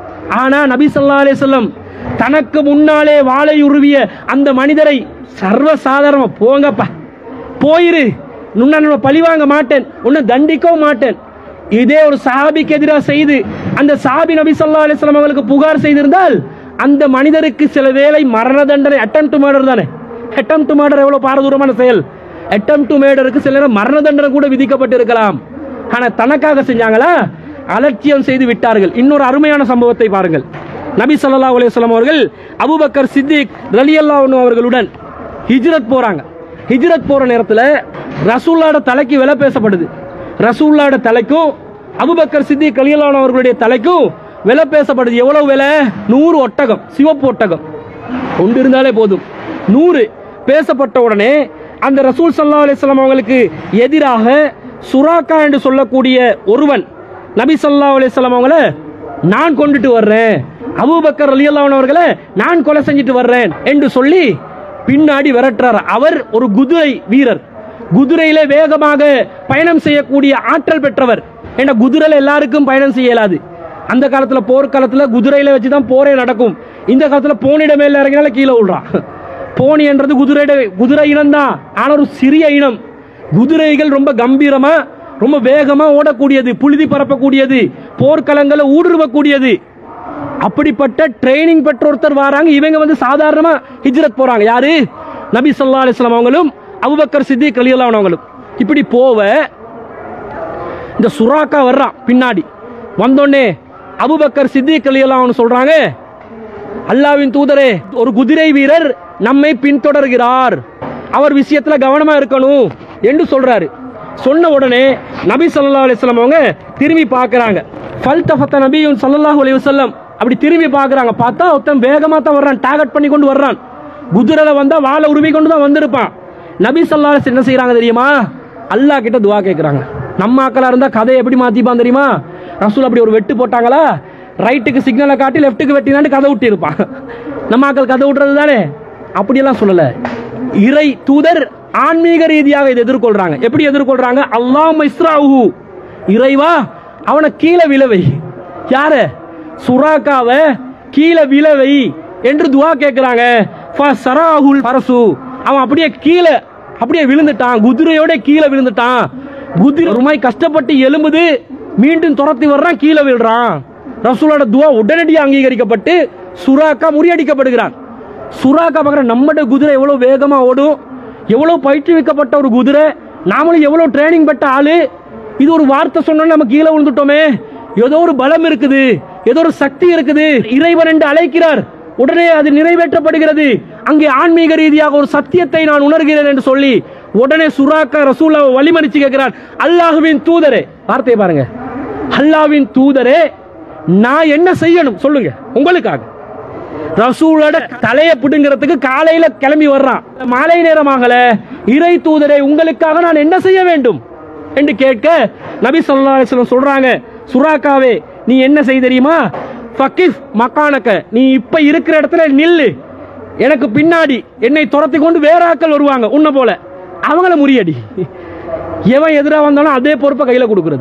ஆனால் நபி ஸல்லல்லாஹு அலைஹி வஸல்லம் தனக்கு முன்னாலே வாளை உருவிய அந்த மனிதரை சர்வ சாதாரணமா போங்கப்பா போயிரு உன்னை நான் பழி வாங்க மாட்டேன் உன்னை தண்டிக்கவும் மாட்டேன் இதே ஒரு சாபிக்கு எதிராக செய்து அந்த சாபி நபி ஸல்லல்லாஹு அலைஹி வஸல்லம் அவங்களுக்கு புகார் செய்திருந்தால் அந்த மனிதருக்கு சில வேளை மரண தண்டனை அட்டம் டு மர்டர் தானே அட்டம் டு மர்டர் எவ்வளவு பாரதூரமான செயல் அட்டம் டு மர்டருக்கு சில நேரம் மரண தண்டனை கூட விதிக்கப்பட்டிருக்கலாம் ஆனா தனக்காக செஞ்சாங்களா அலட்சியம் செய்து விட்டார்கள் இன்னொரு அருமையான சம்பவத்தை பாருங்கள் நபி ஸல்லல்லாஹு அலைஹி வஸல்லம் அவர்கள் அபூபக்கர் சித்திக் ரலியல்லாஹு அன்ஹு அவர்களுடன் ஹிஜ்ரத் போறாங்க ஹிஜ்ரத் போற நேரத்தில் ரசூல்லாட தலைக்கு விலை பேசப்படுது ரசூல்லாட தலைக்கும் அபுபக்கர் சித்திக் ரலியல்லாஹு அன்ஹு அவர்களுடைய தலைக்கும் விலை பேசப்படுது எவ்வளவு விலை நூறு ஒட்டகம் சிவப்பு ஒட்டகம் ஒன்று இருந்தாலே போதும் நூறு பேசப்பட்ட உடனே அந்த ரசூல் சல்லா அலிஸ்லாம் அவங்களுக்கு எதிராக சுராக்கா என்று சொல்லக்கூடிய ஒருவன் நபி சல்லா அலிஸ்லாம் அவங்கள நான் கொண்டுட்டு வர்றேன் அபூபக்கர் அலியல்லான் அவர்களை நான் கொலை செஞ்சுட்டு வர்றேன் என்று சொல்லி பின்னாடி விரட்டுறார் அவர் ஒரு குதிரை வீரர் குதிரையிலே வேகமாக பயணம் செய்யக்கூடிய ஆற்றல் பெற்றவர் ஏன்னா குதிரையில எல்லாருக்கும் பயணம் செய்ய இயலாது அந்த காலத்துல போர்க்காலத்துல குதிரையில வச்சு தான் போரே நடக்கும் இந்த காலத்துல போனிட மேல இறங்கினால கீழே விழுறான் போனி என்றது குதிரை குதிரை இனம் தான் ஆனா ஒரு சிறிய இனம் குதிரைகள் ரொம்ப கம்பீரமா ரொம்ப வேகமா ஓடக்கூடியது புழுதி பரப்பக்கூடியது போர்க்களங்களை ஊடுருவக்கூடியது அப்படிப்பட்ட ட்ரைனிங் பெற்ற ஒருத்தர் வராங்க இவங்க வந்து சாதாரணமா ஹிஜ்ரத் போறாங்க யாரு நபி ஸல்லல்லாஹு அலைஹி வஸல்லம் அவங்களும் அபூபக்கர் சித்திக் ரலியல்லாஹு அன்ஹு அவங்களும் இப்படி போவ இந்த சுறாக்கா வர்றான் பின்னாடி வந்தோடனே அபூபக்கர் சித்திக் ரலியல்லாஹு அன்ஹு சொல்றாங்க அல்லாவின் தூதரே ஒரு குதிரை வீரர் நம்மை பின்தொடர்கிறார் அவர் விஷயத்துல கவனமா இருக்கணும் என்று சொல்றாரு சொன்ன உடனே நபி ஸல்லல்லாஹு அலைஹி வஸல்லம் அவங்க திரும்பி பார்க்கறாங்க ஃபல்தஃபத்த நபியும் ஸல்லல்லாஹு அலைஹி வஸல்லம் அப்படி திரும்பி பார்க்கறாங்க பார்த்தா ஒருத்தன் வேகமா தான் வர்றான் டார்கெட் பண்ணி கொண்டு வர்றான் குதிரையில வந்தா வாளை உருவி கொண்டு தான் வந்திருப்பான் நபி ஸல்லல்லாஹு அலைஹி வஸல்லம் என்ன செய்றாங்க தெரியுமா அல்லாஹ் கிட்ட துவா கேட்கறாங்க நம்ம ஆக்களா இருந்தா கதையை எப்படி மாத்திப்பான் தெரியுமா ரசூல் அப்படி ஒரு வெட்டு போட்டாங்களா ரைட்டுக்கு சிக்னலை காட்டி லெஃப்ட்டுக்கு வெட்டினாண்டு கதை விட்டு இருப்பான் நம்ம ஆக்கள் கதை விட்டுறது தானே அப்படியெல்லாம் சொல்லல இறை தூதர் ஆன்மீக ரீதியாக இதை எதிர்கொள்றாங்க எப்படி எதிர்கொள்றாங்க அல்லாஹ் இஸ்ராஹு இறைவா அவனை கீழே விழவை யாரு சுராக்காவை கீழே விழவை என்று துவா கேட்கிறாங்க சராகுல் பரசு அவன் அப்படியே கீழே அப்படியே விழுந்துட்டான் குதிரையோட கீழே விழுந்துட்டான் குதிரை ஒரு மாதிரி கஷ்டப்பட்டு எலும்புது மீண்டும் துரத்தி வர்றான் கீழே விழுறான் ரசூலோட துவா உடனடியாக அங்கீகரிக்கப்பட்டு சுராக்கா முறியடிக்கப்படுகிறான் சுறாக்கா பார்க்குற நம்மட குதிரை எவ்வளோ வேகமாக ஓடும் எவ்வளோ பயிற்றுவிக்கப்பட்ட ஒரு குதிரை நாமளும் எவ்வளோ ட்ரைனிங் பெற்ற ஆளு இது ஒரு வார்த்தை சொன்னோன்னு நம்ம கீழே விழுந்துட்டோமே ஏதோ ஒரு பலம் இருக்குது ஏதோ ஒரு சக்தி இருக்குது இறைவன் என்று அழைக்கிறார் உடனே அது நிறைவேற்றப்படுகிறது அங்கே ஆன்மீக ரீதியாக ஒரு சத்தியத்தை நான் உணர்கிறேன் என்று சொல்லி உடனே சுறாக்கா ரசூல்லாவை வழிமறிச்சு கேட்கிறார் அல்லாஹுவின் தூதரே வார்த்தையை பாருங்க அல்லாவின் தூதரே நான் என்ன செய்யணும் சொல்லுங்க உங்களுக்காக ரசூலோட தலையை பிடுங்கிறதுக்கு காலையில கிளம்பி வர்றான் மாலை நேரமாகல இறை தூதரே உங்களுக்காக நான் என்ன செய்ய வேண்டும் என்று கேட்க நபி ஸல்லல்லாஹு அலைஹி வஸல்லம் சொல்றாங்க சுராக்காவே நீ என்ன செய்ய தெரியுமா ஃபக்கிஃப் மக்கானக்க நீ இப்ப இருக்கிற இடத்துல நில்லு எனக்கு பின்னாடி என்னை துரத்தி கொண்டு வேற ஆட்கள் வருவாங்க உன்னை போல அவங்கள முறியடி எவன் எதிராக வந்தாலும் அதே பொறுப்பை கையில கொடுக்கிறது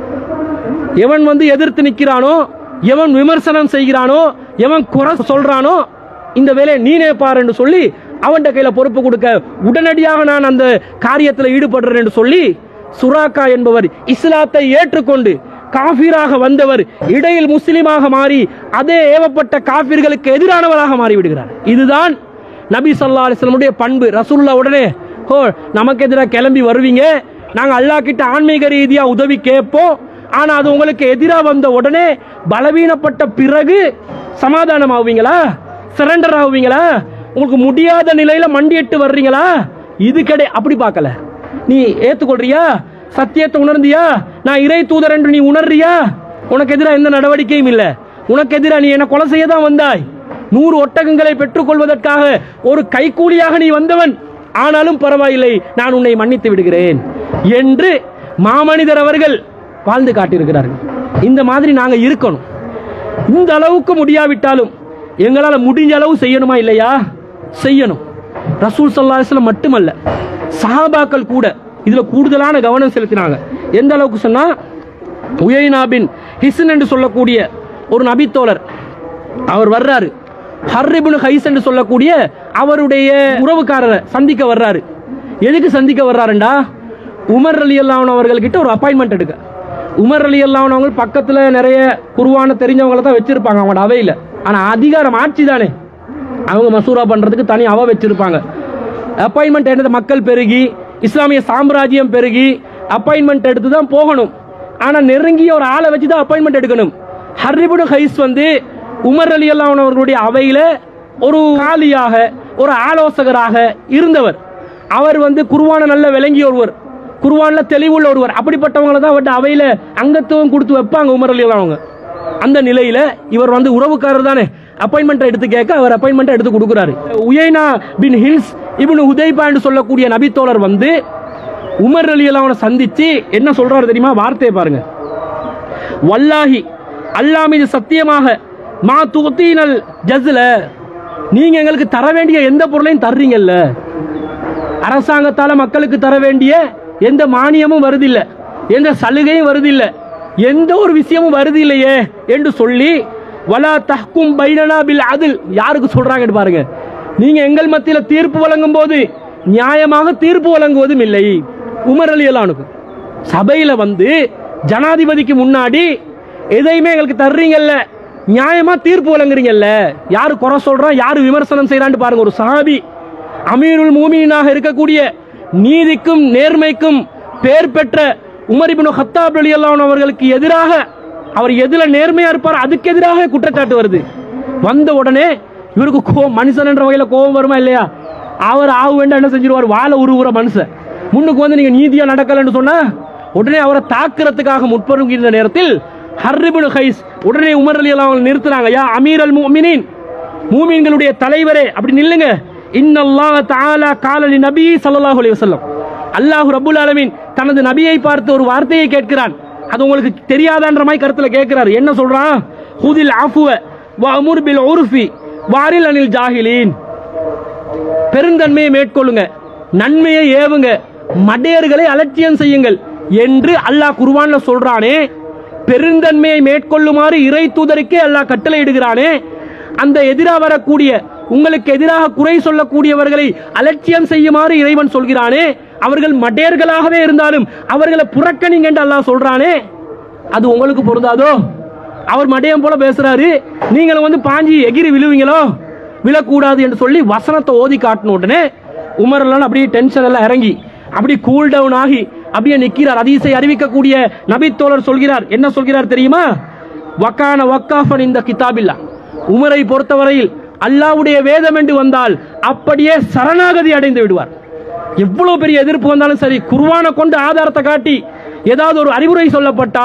எவன் வந்து எதிர்த்து நிற்கிறானோ எவன் விமர்சனம் செய்கிறானோ எவன் குறை சொல்றானோ இந்த வேலையை நீனே பாரு என்று சொல்லி அவன்கிட்ட கையில பொறுப்பு கொடுக்க உடனடியாக நான் அந்த காரியத்தில் ஈடுபடுறேன் என்று சொல்லி சுராக்கா என்பவர் இஸ்லாத்தை ஏற்றுக்கொண்டு காஃபிராக வந்தவர் இடையில் முஸ்லிமாக மாறி அதே ஏவப்பட்ட காஃபிர்களுக்கு எதிரானவராக மாறி விடுகிறார் இதுதான் நபி ஸல்லல்லாஹு அலைஹி வஸல்லமுடைய பண்பு ரசூலுல்லாஹ் உடனே ஹோ நமக்கு எதிராக கிளம்பி வருவீங்க நாங்கள் அல்லாஹ் கிட்ட ஆன்மீக ரீதியா உதவி கேட்போம் ஆனா அது உங்களுக்கு எதிராக வந்த உடனே பலவீனப்பட்ட பிறகு சமாதானம் ஆவீங்களா சரண்டர் ஆவீங்களா உங்களுக்கு முடியாத நிலையில மண்டியிட்டு வர்றீங்களா இது கிடை அப்படி பார்க்கல நீ ஏத்துக்கொள்றியா சத்தியத்தை உணர்ந்தியா நான் இறை தூதர் என்று நீ உணர்றியா உனக்கு எதிராக எந்த நடவடிக்கையும் இல்லை உனக்கு எதிராக நீ என்ன கொலை செய்ய தான் வந்தாய் நூறு ஒட்டகங்களை பெற்றுக்கொள்வதற்காக ஒரு கைக்கூலியாக நீ வந்தவன் ஆனாலும் பரவாயில்லை நான் உன்னை மன்னித்து விடுகிறேன் என்று மாமனிதர் அவர்கள் வாழ்ந்து காட்டியிருக்கிறார்கள் இந்த மாதிரி நாங்க இருக்கணும் இந்த அளவுக்கு முடியாவிட்டாலும் எங்களால முடிஞ்ச அளவு செய்யணுமா இல்லையா செய்யணும் ரசூல் சல்லாஹ்ல மட்டுமல்ல சஹாபாக்கள் கூட இதுல கூடுதலான கவனம் செலுத்தினாங்க எந்த அளவுக்கு சொன்னா உயைனா பின் ஹிசன் என்று சொல்லக்கூடிய ஒரு நபித்தோழர் அவர் வர்றாரு ஹர்ரிபுன் ஹைஸ் என்று சொல்லக்கூடிய அவருடைய உறவுக்காரரை சந்திக்க வர்றாரு எதுக்கு சந்திக்க வர்றாருண்டா உமர் அலி அல்லாஹ் அவர்கள்கிட்ட ஒரு அப்பாயின்மெண்ட் எடுக்க உமர் அலி அல்லாஹ் அவங்க பக்கத்துல நிறைய குருவான தெரிஞ்சவங்கள தான் வச்சிருப்பாங்க அவங்களோட அவையில ஆனா அதிகாரம் ஆட்சி தானே அவங்க மசூரா பண்றதுக்கு தனி அவ வச்சிருப்பாங்க அப்பாயின்மெண்ட் எடுத்த மக்கள் பெருகி இஸ்லாமிய சாம்ராஜ்யம் பெருகி அப்பாயின்மெண்ட் எடுத்து தான் போகணும் ஆனா நெருங்கிய ஒரு ஆளை வச்சு தான் அப்பாயின்மெண்ட் எடுக்கணும் ஹர்ரிபுன் ஹைஸ் வந்து உமர் அலி அல்லாஹ் அவர்களுடைய அவையில ஒரு காலியாக ஒரு ஆலோசகராக இருந்தவர் அவர் வந்து குருவான நல்ல விளங்கிய ஒருவர் குருவான்ல தெளிவுள்ள ஒருவர் அப்படிப்பட்டவங்கள தான் அவர்கிட்ட அவையில அங்கத்துவம் கொடுத்து வைப்பாங்க உமர் அலி அல்லாஹ் அவங்க அந்த நிலையில இவர் வந்து உறவுக்காரர் தானே அப்பாயின்மெண்ட் எடுத்து கேட்க அவர் அப்பாயின்மெண்ட் எடுத்து கொடுக்குறாரு உயைனா பின் ஹில்ஸ் இப்னு ஹுதைபா என்று சொல்லக்கூடிய நபித்தோழர் வந்து உமர் அலி அவனை சந்திச்சு என்ன சொல்றாரு தெரியுமா வார்த்தையை பாருங்க வல்லாஹி அல்லாஹ் மீது சத்தியமாக மா துகத்தீனல் ஜஸ்ல நீங்க எங்களுக்கு தர வேண்டிய எந்த பொருளையும் தர்றீங்கல்ல அரசாங்கத்தால மக்களுக்கு தர வேண்டிய எந்த மானியமும் வருதில்ல எந்த சலுகையும் வருதில்ல எந்த ஒரு விஷயமும் வருதில்லையே என்று சொல்லி வலா தஹ்கும் பைனனா பில் அதில் யாருக்கு சொல்றாங்கன்னு பாருங்க நீங்க எங்கள் மத்தியில தீர்ப்பு வழங்கும் போது நியாயமாக தீர்ப்பு வழங்குவதும் இல்லை உமர் அலி அல்லானுக்கு சபையில வந்து ஜனாதிபதிக்கு முன்னாடி எதையுமே எங்களுக்கு தர்றீங்கல்ல நியாயமா தீர்ப்பு வழங்குறீங்கல்ல யாரு குறை சொல்றான் யாரு விமர்சனம் செய்யறான்னு பாருங்க ஒரு சஹாபி அமீருல் மூமினாக இருக்கக்கூடிய நீதிக்கும் நேர்மைக்கும் பேர் பெற்ற உமர் இப்னு ஹத்தாப் ரலியல்லாஹு அவர்களுக்கு எதிராக அவர் எதுல நேர்மையா இருப்பார் அதுக்கு எதிராக குற்றச்சாட்டு வருது வந்த உடனே இவருக்கு கோவம் மனுஷன் என்ற வகையில கோபம் வருமா இல்லையா அவர் ஆக வேண்டாம் என்ன செஞ்சிருவார் வாழ உருவுற மனுஷன் முன்னுக்கு வந்து நீங்க நீதியா நடக்கலன்னு சொன்னா உடனே அவரை தாக்குறதுக்காக முற்படுகின்ற நேரத்தில் ஹர்ரிபுல் ஹைஸ் உடனே உமர் அலி அவங்க நிறுத்துறாங்க யா அமீர் அல் முமினின் மூமின்களுடைய தலைவரே அப்படி நில்லுங்க இன்னல்லாஹ் தஆலா காலலி நபி ஸல்லல்லாஹு அலைஹி வஸல்லம் அல்லாஹ் ரப்புல் ஆலமீன் தனது நபியை பார்த்து ஒரு வார்த்தையை கேட்கிறான் அது உங்களுக்கு தெரியாதான்ற மாதிரி கருத்துல கேட்கிறார் என்ன சொல்றான் ஹுதில் ஆஃபுவ வ அமுர் பில் உர்ஃபி வாரில் அனில் ஜாஹிலீன் பெருந்தன்மையை மேற்கொள்ளுங்க நன்மையை ஏவுங்க மடையர்களை அலட்சியம் செய்யுங்கள் என்று அல்லாஹ் குர்ஆன்ல சொல்றானே பெருந்தன்மையை மேற்கொள்ளுமாறு இறை தூதருக்கே அல்லாஹ் கட்டளையிடுகிறானே அந்த எதிராக வரக்கூடிய உங்களுக்கு எதிராக குறை சொல்லக்கூடியவர்களை அலட்சியம் செய்யுமாறு இறைவன் சொல்கிறானே அவர்கள் மடையர்களாகவே இருந்தாலும் அவர்களை புறக்கணிங்க என்று அல்லாஹ் சொல்றானே அது உங்களுக்கு பொருந்தாதோ அவர் மடையம் போல பேசுறாரு நீங்களும் வந்து பாஞ்சி எகிரி விழுவீங்களோ விழக்கூடாது என்று சொல்லி வசனத்தை ஓதி காட்டின உடனே உமர் எல்லாம் அப்படியே டென்ஷன் எல்லாம் இறங்கி அப்படி கூல் டவுன் ஆகி அப்படியே நிக்கிறார் அதீசை அறிவிக்கக்கூடிய நபித்தோழர் சொல்கிறார் என்ன சொல்கிறார் தெரியுமா வக்கான வக்காஃபன் இந்த கிதாபில்லா உமரை பொறுத்தவரையில் அல்லாவுடைய வேதம் என்று வந்தால் அப்படியே சரணாகதி அடைந்து விடுவார் எவ்வளவு பெரிய எதிர்ப்பு வந்தாலும் சரி குர்வானை கொண்டு ஆதாரத்தை காட்டி ஏதாவது ஒரு அறிவுரை சொல்லப்பட்டால்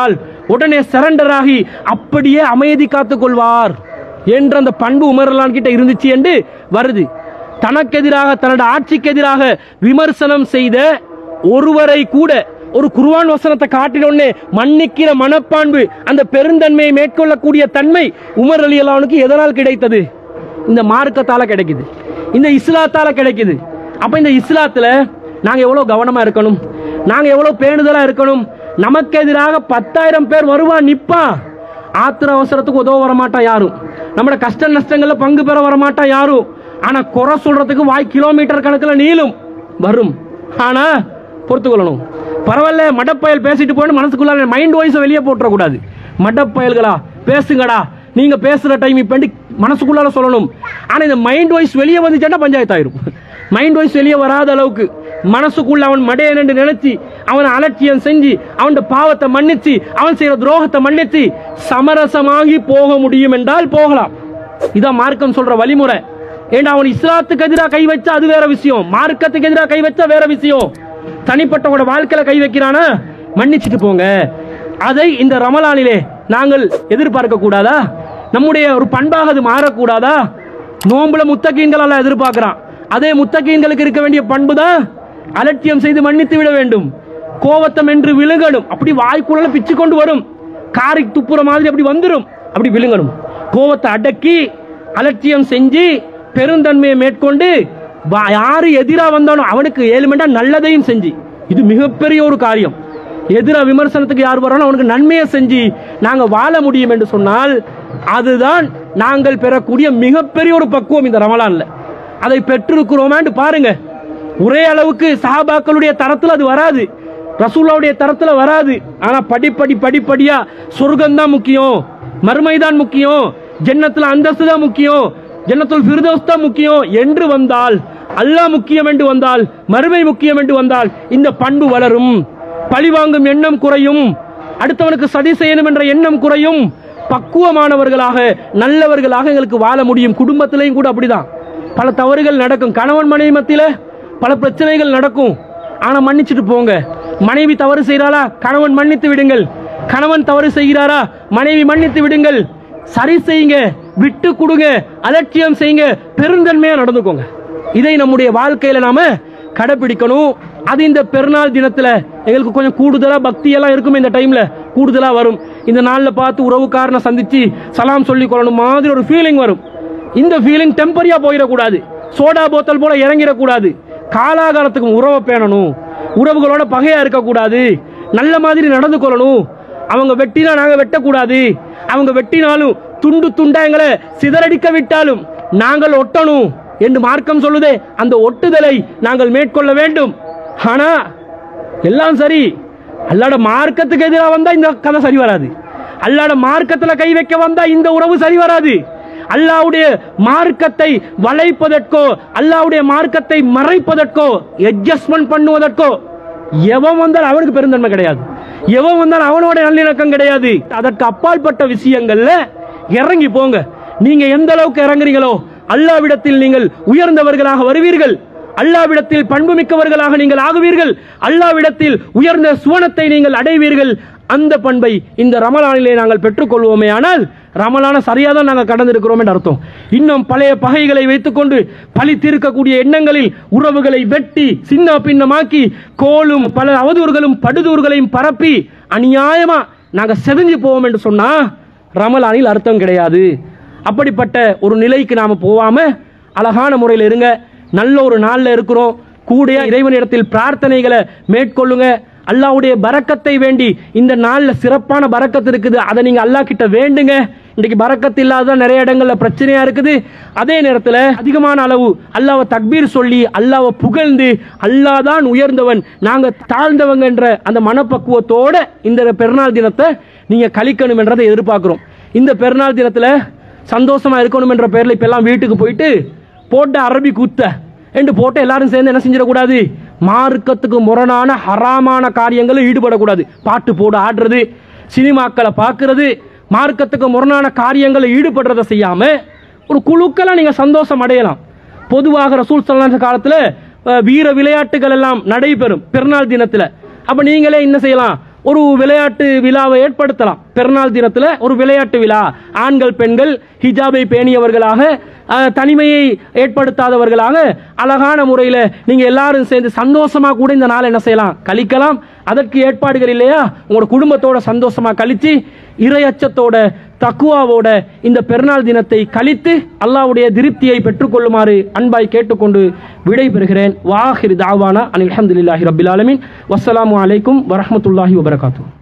உடனே சரண்டர் ஆகி அப்படியே அமைதி காத்துக் கொள்வார் என்ற அந்த பண்பு உமரலான் கிட்ட இருந்துச்சு என்று வருது தனக்கு எதிராக தன்னோட ஆட்சிக்கு எதிராக விமர்சனம் செய்த ஒருவரை கூட ஒரு குர்ஆன் வசனத்தை காட்டினோடனே மன்னிக்கிற மனப்பான்பு அந்த பெருந்தன்மையை மேற்கொள்ளக்கூடிய தன்மை உமர் அலி அல்லாவுக்கு எதனால் கிடைத்தது இந்த மார்க்கத்தால கிடைக்குது இந்த இஸ்லாத்தால கிடைக்குது அப்ப இந்த இஸ்லாத்துல நாங்க எவ்வளவு கவனமா இருக்கணும் நாங்க எவ்வளவு பேணுதலா இருக்கணும் நமக்கு எதிராக பத்தாயிரம் பேர் வருவான் நிப்பான் ஆத்திர அவசரத்துக்கு உதவ வரமாட்டான் யாரும் நம்மளோட கஷ்ட நஷ்டங்கள்ல பங்கு பெற வரமாட்டான் யாரும் ஆனா குறை சொல்றதுக்கு வாய் கிலோமீட்டர் கணக்குல நீளும் வரும் ஆனா பொறுத்துக்கொள்ளணும் பரவாயில்ல மடப்பயல் பேசிட்டு போயிட்டு மனசுக்குள்ள மைண்ட் வாய்ஸை வெளியே போட்டுறக்கூடாது மடப்பயல்களா பேசுங்கடா நீங்க பேசுற டைம் இப்ப மனசுக்குள்ளால சொல்லணும் ஆனா இந்த மைண்ட் வாய்ஸ் வெளியே வந்துச்சுன்னா பஞ்சாயத்து ஆயிரும் மைண்ட் வாய்ஸ் வெளியே வராத அளவுக்கு மனசுக்குள்ள அவன் மடையன் என்று நினைச்சு அவனை அலட்சியம் செஞ்சு அவன் பாவத்தை மன்னிச்சு அவன் செய்யற துரோகத்தை மன்னிச்சு சமரசமாகி போக முடியும் என்றால் போகலாம் இதான் மார்க்கம் சொல்ற வழிமுறை ஏன்னா அவன் இஸ்லாத்துக்கு எதிராக கை வச்சா அது வேற விஷயம் மார்க்கத்துக்கு எதிராக கை வச்சா வேற விஷயம் தனிப்பட்டவங்களோட வாழ்க்கையில கை வைக்கிறானா மன்னிச்சிட்டு போங்க அதை இந்த ரமலானிலே நாங்கள் எதிர்பார்க்க கூடாதா நம்முடைய ஒரு பண்பாக அது மாறக்கூடாதா நோம்புல முத்தகீன்கள் எல்லாம் எதிர்பார்க்கிறான் அதே முத்தகீன்களுக்கு இருக்க வேண்டிய பண்பு தான் அலட்சியம் செய்து மன்னித்து விட வேண்டும் கோவத்தம் என்று விழுங்கணும் அப்படி வாய்க்குள்ள பிச்சு கொண்டு வரும் காரி துப்புற மாதிரி அப்படி வந்துடும் அப்படி விழுங்கணும் கோவத்தை அடக்கி அலட்சியம் செஞ்சு பெருந்தன்மையை மேற்கொண்டு வா- யாரு எதிராக வந்தாலும் அவனுக்கு ஏழு மணி நேரம் நல்லதையும் செஞ்சு இது மிகப்பெரிய ஒரு காரியம் எதிரா விமர்சனத்துக்கு யார் வரானோ அவனுக்கு நன்மையை செஞ்சு நாங்க வாழ முடியும் என்று சொன்னால் அதுதான் நாங்கள் பெறக்கூடிய மிகப்பெரிய ஒரு பக்குவம் இந்த ரமலான்ல அதை பெற்றிருக்கிறோமான்னு பாருங்க ஒரே அளவுக்கு சஹாபாக்களுடைய தரத்தில் அது வராது ரசூலாவுடைய தரத்துல வராது ஆனா படிப்படி படிப்படியா சொர்க்கம் தான் முக்கியம் மறுமைதான் முக்கியம் ஜன்னத்துல அந்தஸ்து தான் முக்கியம் ஜன்னத்துல் ஃபிர்தௌஸ் தான் முக்கியம் என்று வந்தால் அல்லாஹ் முக்கியம் என்று வந்தால் மறுமை முக்கியம் என்று வந்தால் இந்த பண்பு வளரும் பழிவாங்கும் எண்ணம் குறையும் அடுத்தவனுக்கு சதி செய்யணும் என்ற எண்ணம் குறையும் பக்குவமானவர்களாக நல்லவர்களாக எங்களுக்கு வாழ முடியும் குடும்பத்திலையும் கூட அப்படிதான் பல தவறுகள் நடக்கும் கணவன் மனைவி மத்தியில பல பிரச்சனைகள் நடக்கும் ஆனா மன்னிச்சுட்டு போங்க மனைவி தவறு செய்கிறாளா கணவன் மன்னித்து விடுங்கள் கணவன் தவறு செய்கிறாரா மனைவி மன்னித்து விடுங்கள் சரி செய்யுங்க விட்டு கொடுங்க அலட்சியம் செய்யுங்க பெருந்தன்மையா நடந்துக்கோங்க இதை நம்முடைய வாழ்க்கையில நாம கடைபிடிக்கணும் அது இந்த பெருநாள் தினத்துல எங்களுக்கு கொஞ்சம் கூடுதலா பக்தி எல்லாம் இருக்கும் இந்த டைம்ல கூடுதலா வரும் இந்த நாள்ல பார்த்து உறவுக்காரனை சந்திச்சு சலாம் சொல்லி கொள்ளணும் மாதிரி ஒரு ஃபீலிங் வரும் இந்த ஃபீலிங் டெம்பரியா போயிடக்கூடாது சோடா போத்தல் போல இறங்கிடக்கூடாது காலாகாலத்துக்கு உறவை பேணணும் உறவுகளோட பகையா இருக்கக்கூடாது நல்ல மாதிரி நடந்து கொள்ளணும் அவங்க வெட்டினா நாங்க வெட்டக்கூடாது அவங்க வெட்டினாலும் துண்டு துண்டா எங்களை சிதறடிக்க விட்டாலும் நாங்கள் ஒட்டணும் என்று மார்க்கம் சொல்லுதே அந்த ஒட்டுதலை நாங்கள் மேற்கொள்ள வேண்டும் ஆனா எல்லாம் சரி அல்லாட மார்க்கத்துக்கு எதிராக வந்தா இந்த கதை சரி வராது அல்லாட மார்க்கத்துல கை வைக்க வந்தா இந்த உறவு சரி வராது அல்லாவுடைய மார்க்கத்தை வளைப்பதற்கோ அல்லாவுடைய மார்க்கத்தை மறைப்பதற்கோ அட்ஜஸ்ட்மெண்ட் பண்ணுவதற்கோ எவன் வந்தால் அவனுக்கு பெருந்தன்மை கிடையாது எவன் வந்தால் அவனோட நல்லிணக்கம் கிடையாது அதற்கு அப்பாற்பட்ட விஷயங்கள்ல இறங்கி போங்க நீங்க எந்த அளவுக்கு இறங்குறீங்களோ அல்லாவிடத்தில் நீங்கள் உயர்ந்தவர்களாக வருவீர்கள் அல்லாவிடத்தில் பண்புமிக்கவர்களாக நீங்கள் ஆகுவீர்கள் அல்லாவிடத்தில் உயர்ந்த சுவனத்தை நீங்கள் அடைவீர்கள் அந்த பண்பை இந்த ரமலானிலே நாங்கள் பெற்றுக்கொள்வோமே ஆனால் ரமலான சரியாக தான் நாங்கள் கடந்திருக்கிறோம் என்று அர்த்தம் இன்னும் பழைய பகைகளை வைத்துக்கொண்டு பழி தீர்க்கக்கூடிய எண்ணங்களில் உறவுகளை வெட்டி சின்ன பின்னமாக்கி கோலும் பல அவதூறுகளும் படுதூறுகளையும் பரப்பி அநியாயமா நாங்கள் செதஞ்சு போவோம் என்று சொன்னா ரமலானில் அர்த்தம் கிடையாது அப்படிப்பட்ட ஒரு நிலைக்கு நாம போவாம அழகான முறையில் இருங்க நல்ல ஒரு நாள்ல இருக்கிறோம் கூடிய இறைவனிடத்தில் பிரார்த்தனைகளை மேற்கொள்ளுங்க அல்லாஹ்வுடைய பரக்கத்தை வேண்டி இந்த நாள்ல சிறப்பான பரக்கத்து இருக்குது அதை நீங்க அல்லாஹ் கிட்ட வேண்டுங்க இன்னைக்கு பரக்கத்து இல்லாத நிறைய இடங்கள்ல பிரச்சனையா இருக்குது அதே நேரத்தில் அதிகமான அளவு அல்லாஹ்வை தக்பீர் சொல்லி அல்லாஹ்வை புகழ்ந்து அல்லாஹ் தான் உயர்ந்தவன் நாங்க தாழ்ந்தவங்க என்ற அந்த மனப்பக்குவத்தோட இந்த பெருநாள் தினத்தை நீங்க கழிக்கணும் என்றதை எதிர்பார்க்கிறோம் இந்த பெருநாள் தினத்துல சந்தோஷமா இருக்கணும் என்ற பேர்ல இப்ப எல்லாம் வீட்டுக்கு போயிட்டு போட்ட அரபி குத்த என்று போட்டு எல்லாரும் சேர்ந்து என்ன செஞ்சிடக்கூடாது மார்க்கத்துக்கு முரணான ஹராமான காரியங்களில் ஈடுபடக்கூடாது பாட்டு போடு ஆடுறது சினிமாக்களை பார்க்கறது மார்க்கத்துக்கு முரணான காரியங்களில் ஈடுபடுறதை செய்யாம ஒரு குழுக்களை நீங்க சந்தோஷம் அடையலாம் பொதுவாக ரசூல் சல்லாஹ் காலத்துல அஹ், வீர விளையாட்டுகள் எல்லாம் நடைபெறும் பெருநாள் தினத்துல அப்ப நீங்களே என்ன செய்யலாம் ஒரு விளையாட்டு விழாவை ஏற்படுத்தலாம் பெருநாள் தினத்தில் ஒரு விளையாட்டு விழா ஆண்கள் பெண்கள் ஹிஜாபை பேணியவர்களாக அஹ், தனிமையை ஏற்படுத்தாதவர்களாக அழகான முறையில் நீங்கள் எல்லாரும் சேர்ந்து சந்தோஷமாக கூட இந்த நாள் என்ன செய்யலாம் கழிக்கலாம் அதற்கு ஏற்பாடுகள் இல்லையா உங்களோட குடும்பத்தோட சந்தோஷமா கழித்து இரையச்சத்தோட தக்குவாவோட இந்த பெருநாள் தினத்தை கழித்து அல்லாஹ்வுடைய திருப்தியை பெற்றுக்கொள்ளுமாறு அன்பாய் கேட்டுக்கொண்டு விடைபெறுகிறேன் வாஹிர் தாவானா அனில் அஹமதுல்லாஹி ரபில் ஆலமின் வஸ்ஸலாமு அலைக்கும் வரஹ்மத்துல்லாஹி வபரகாத்து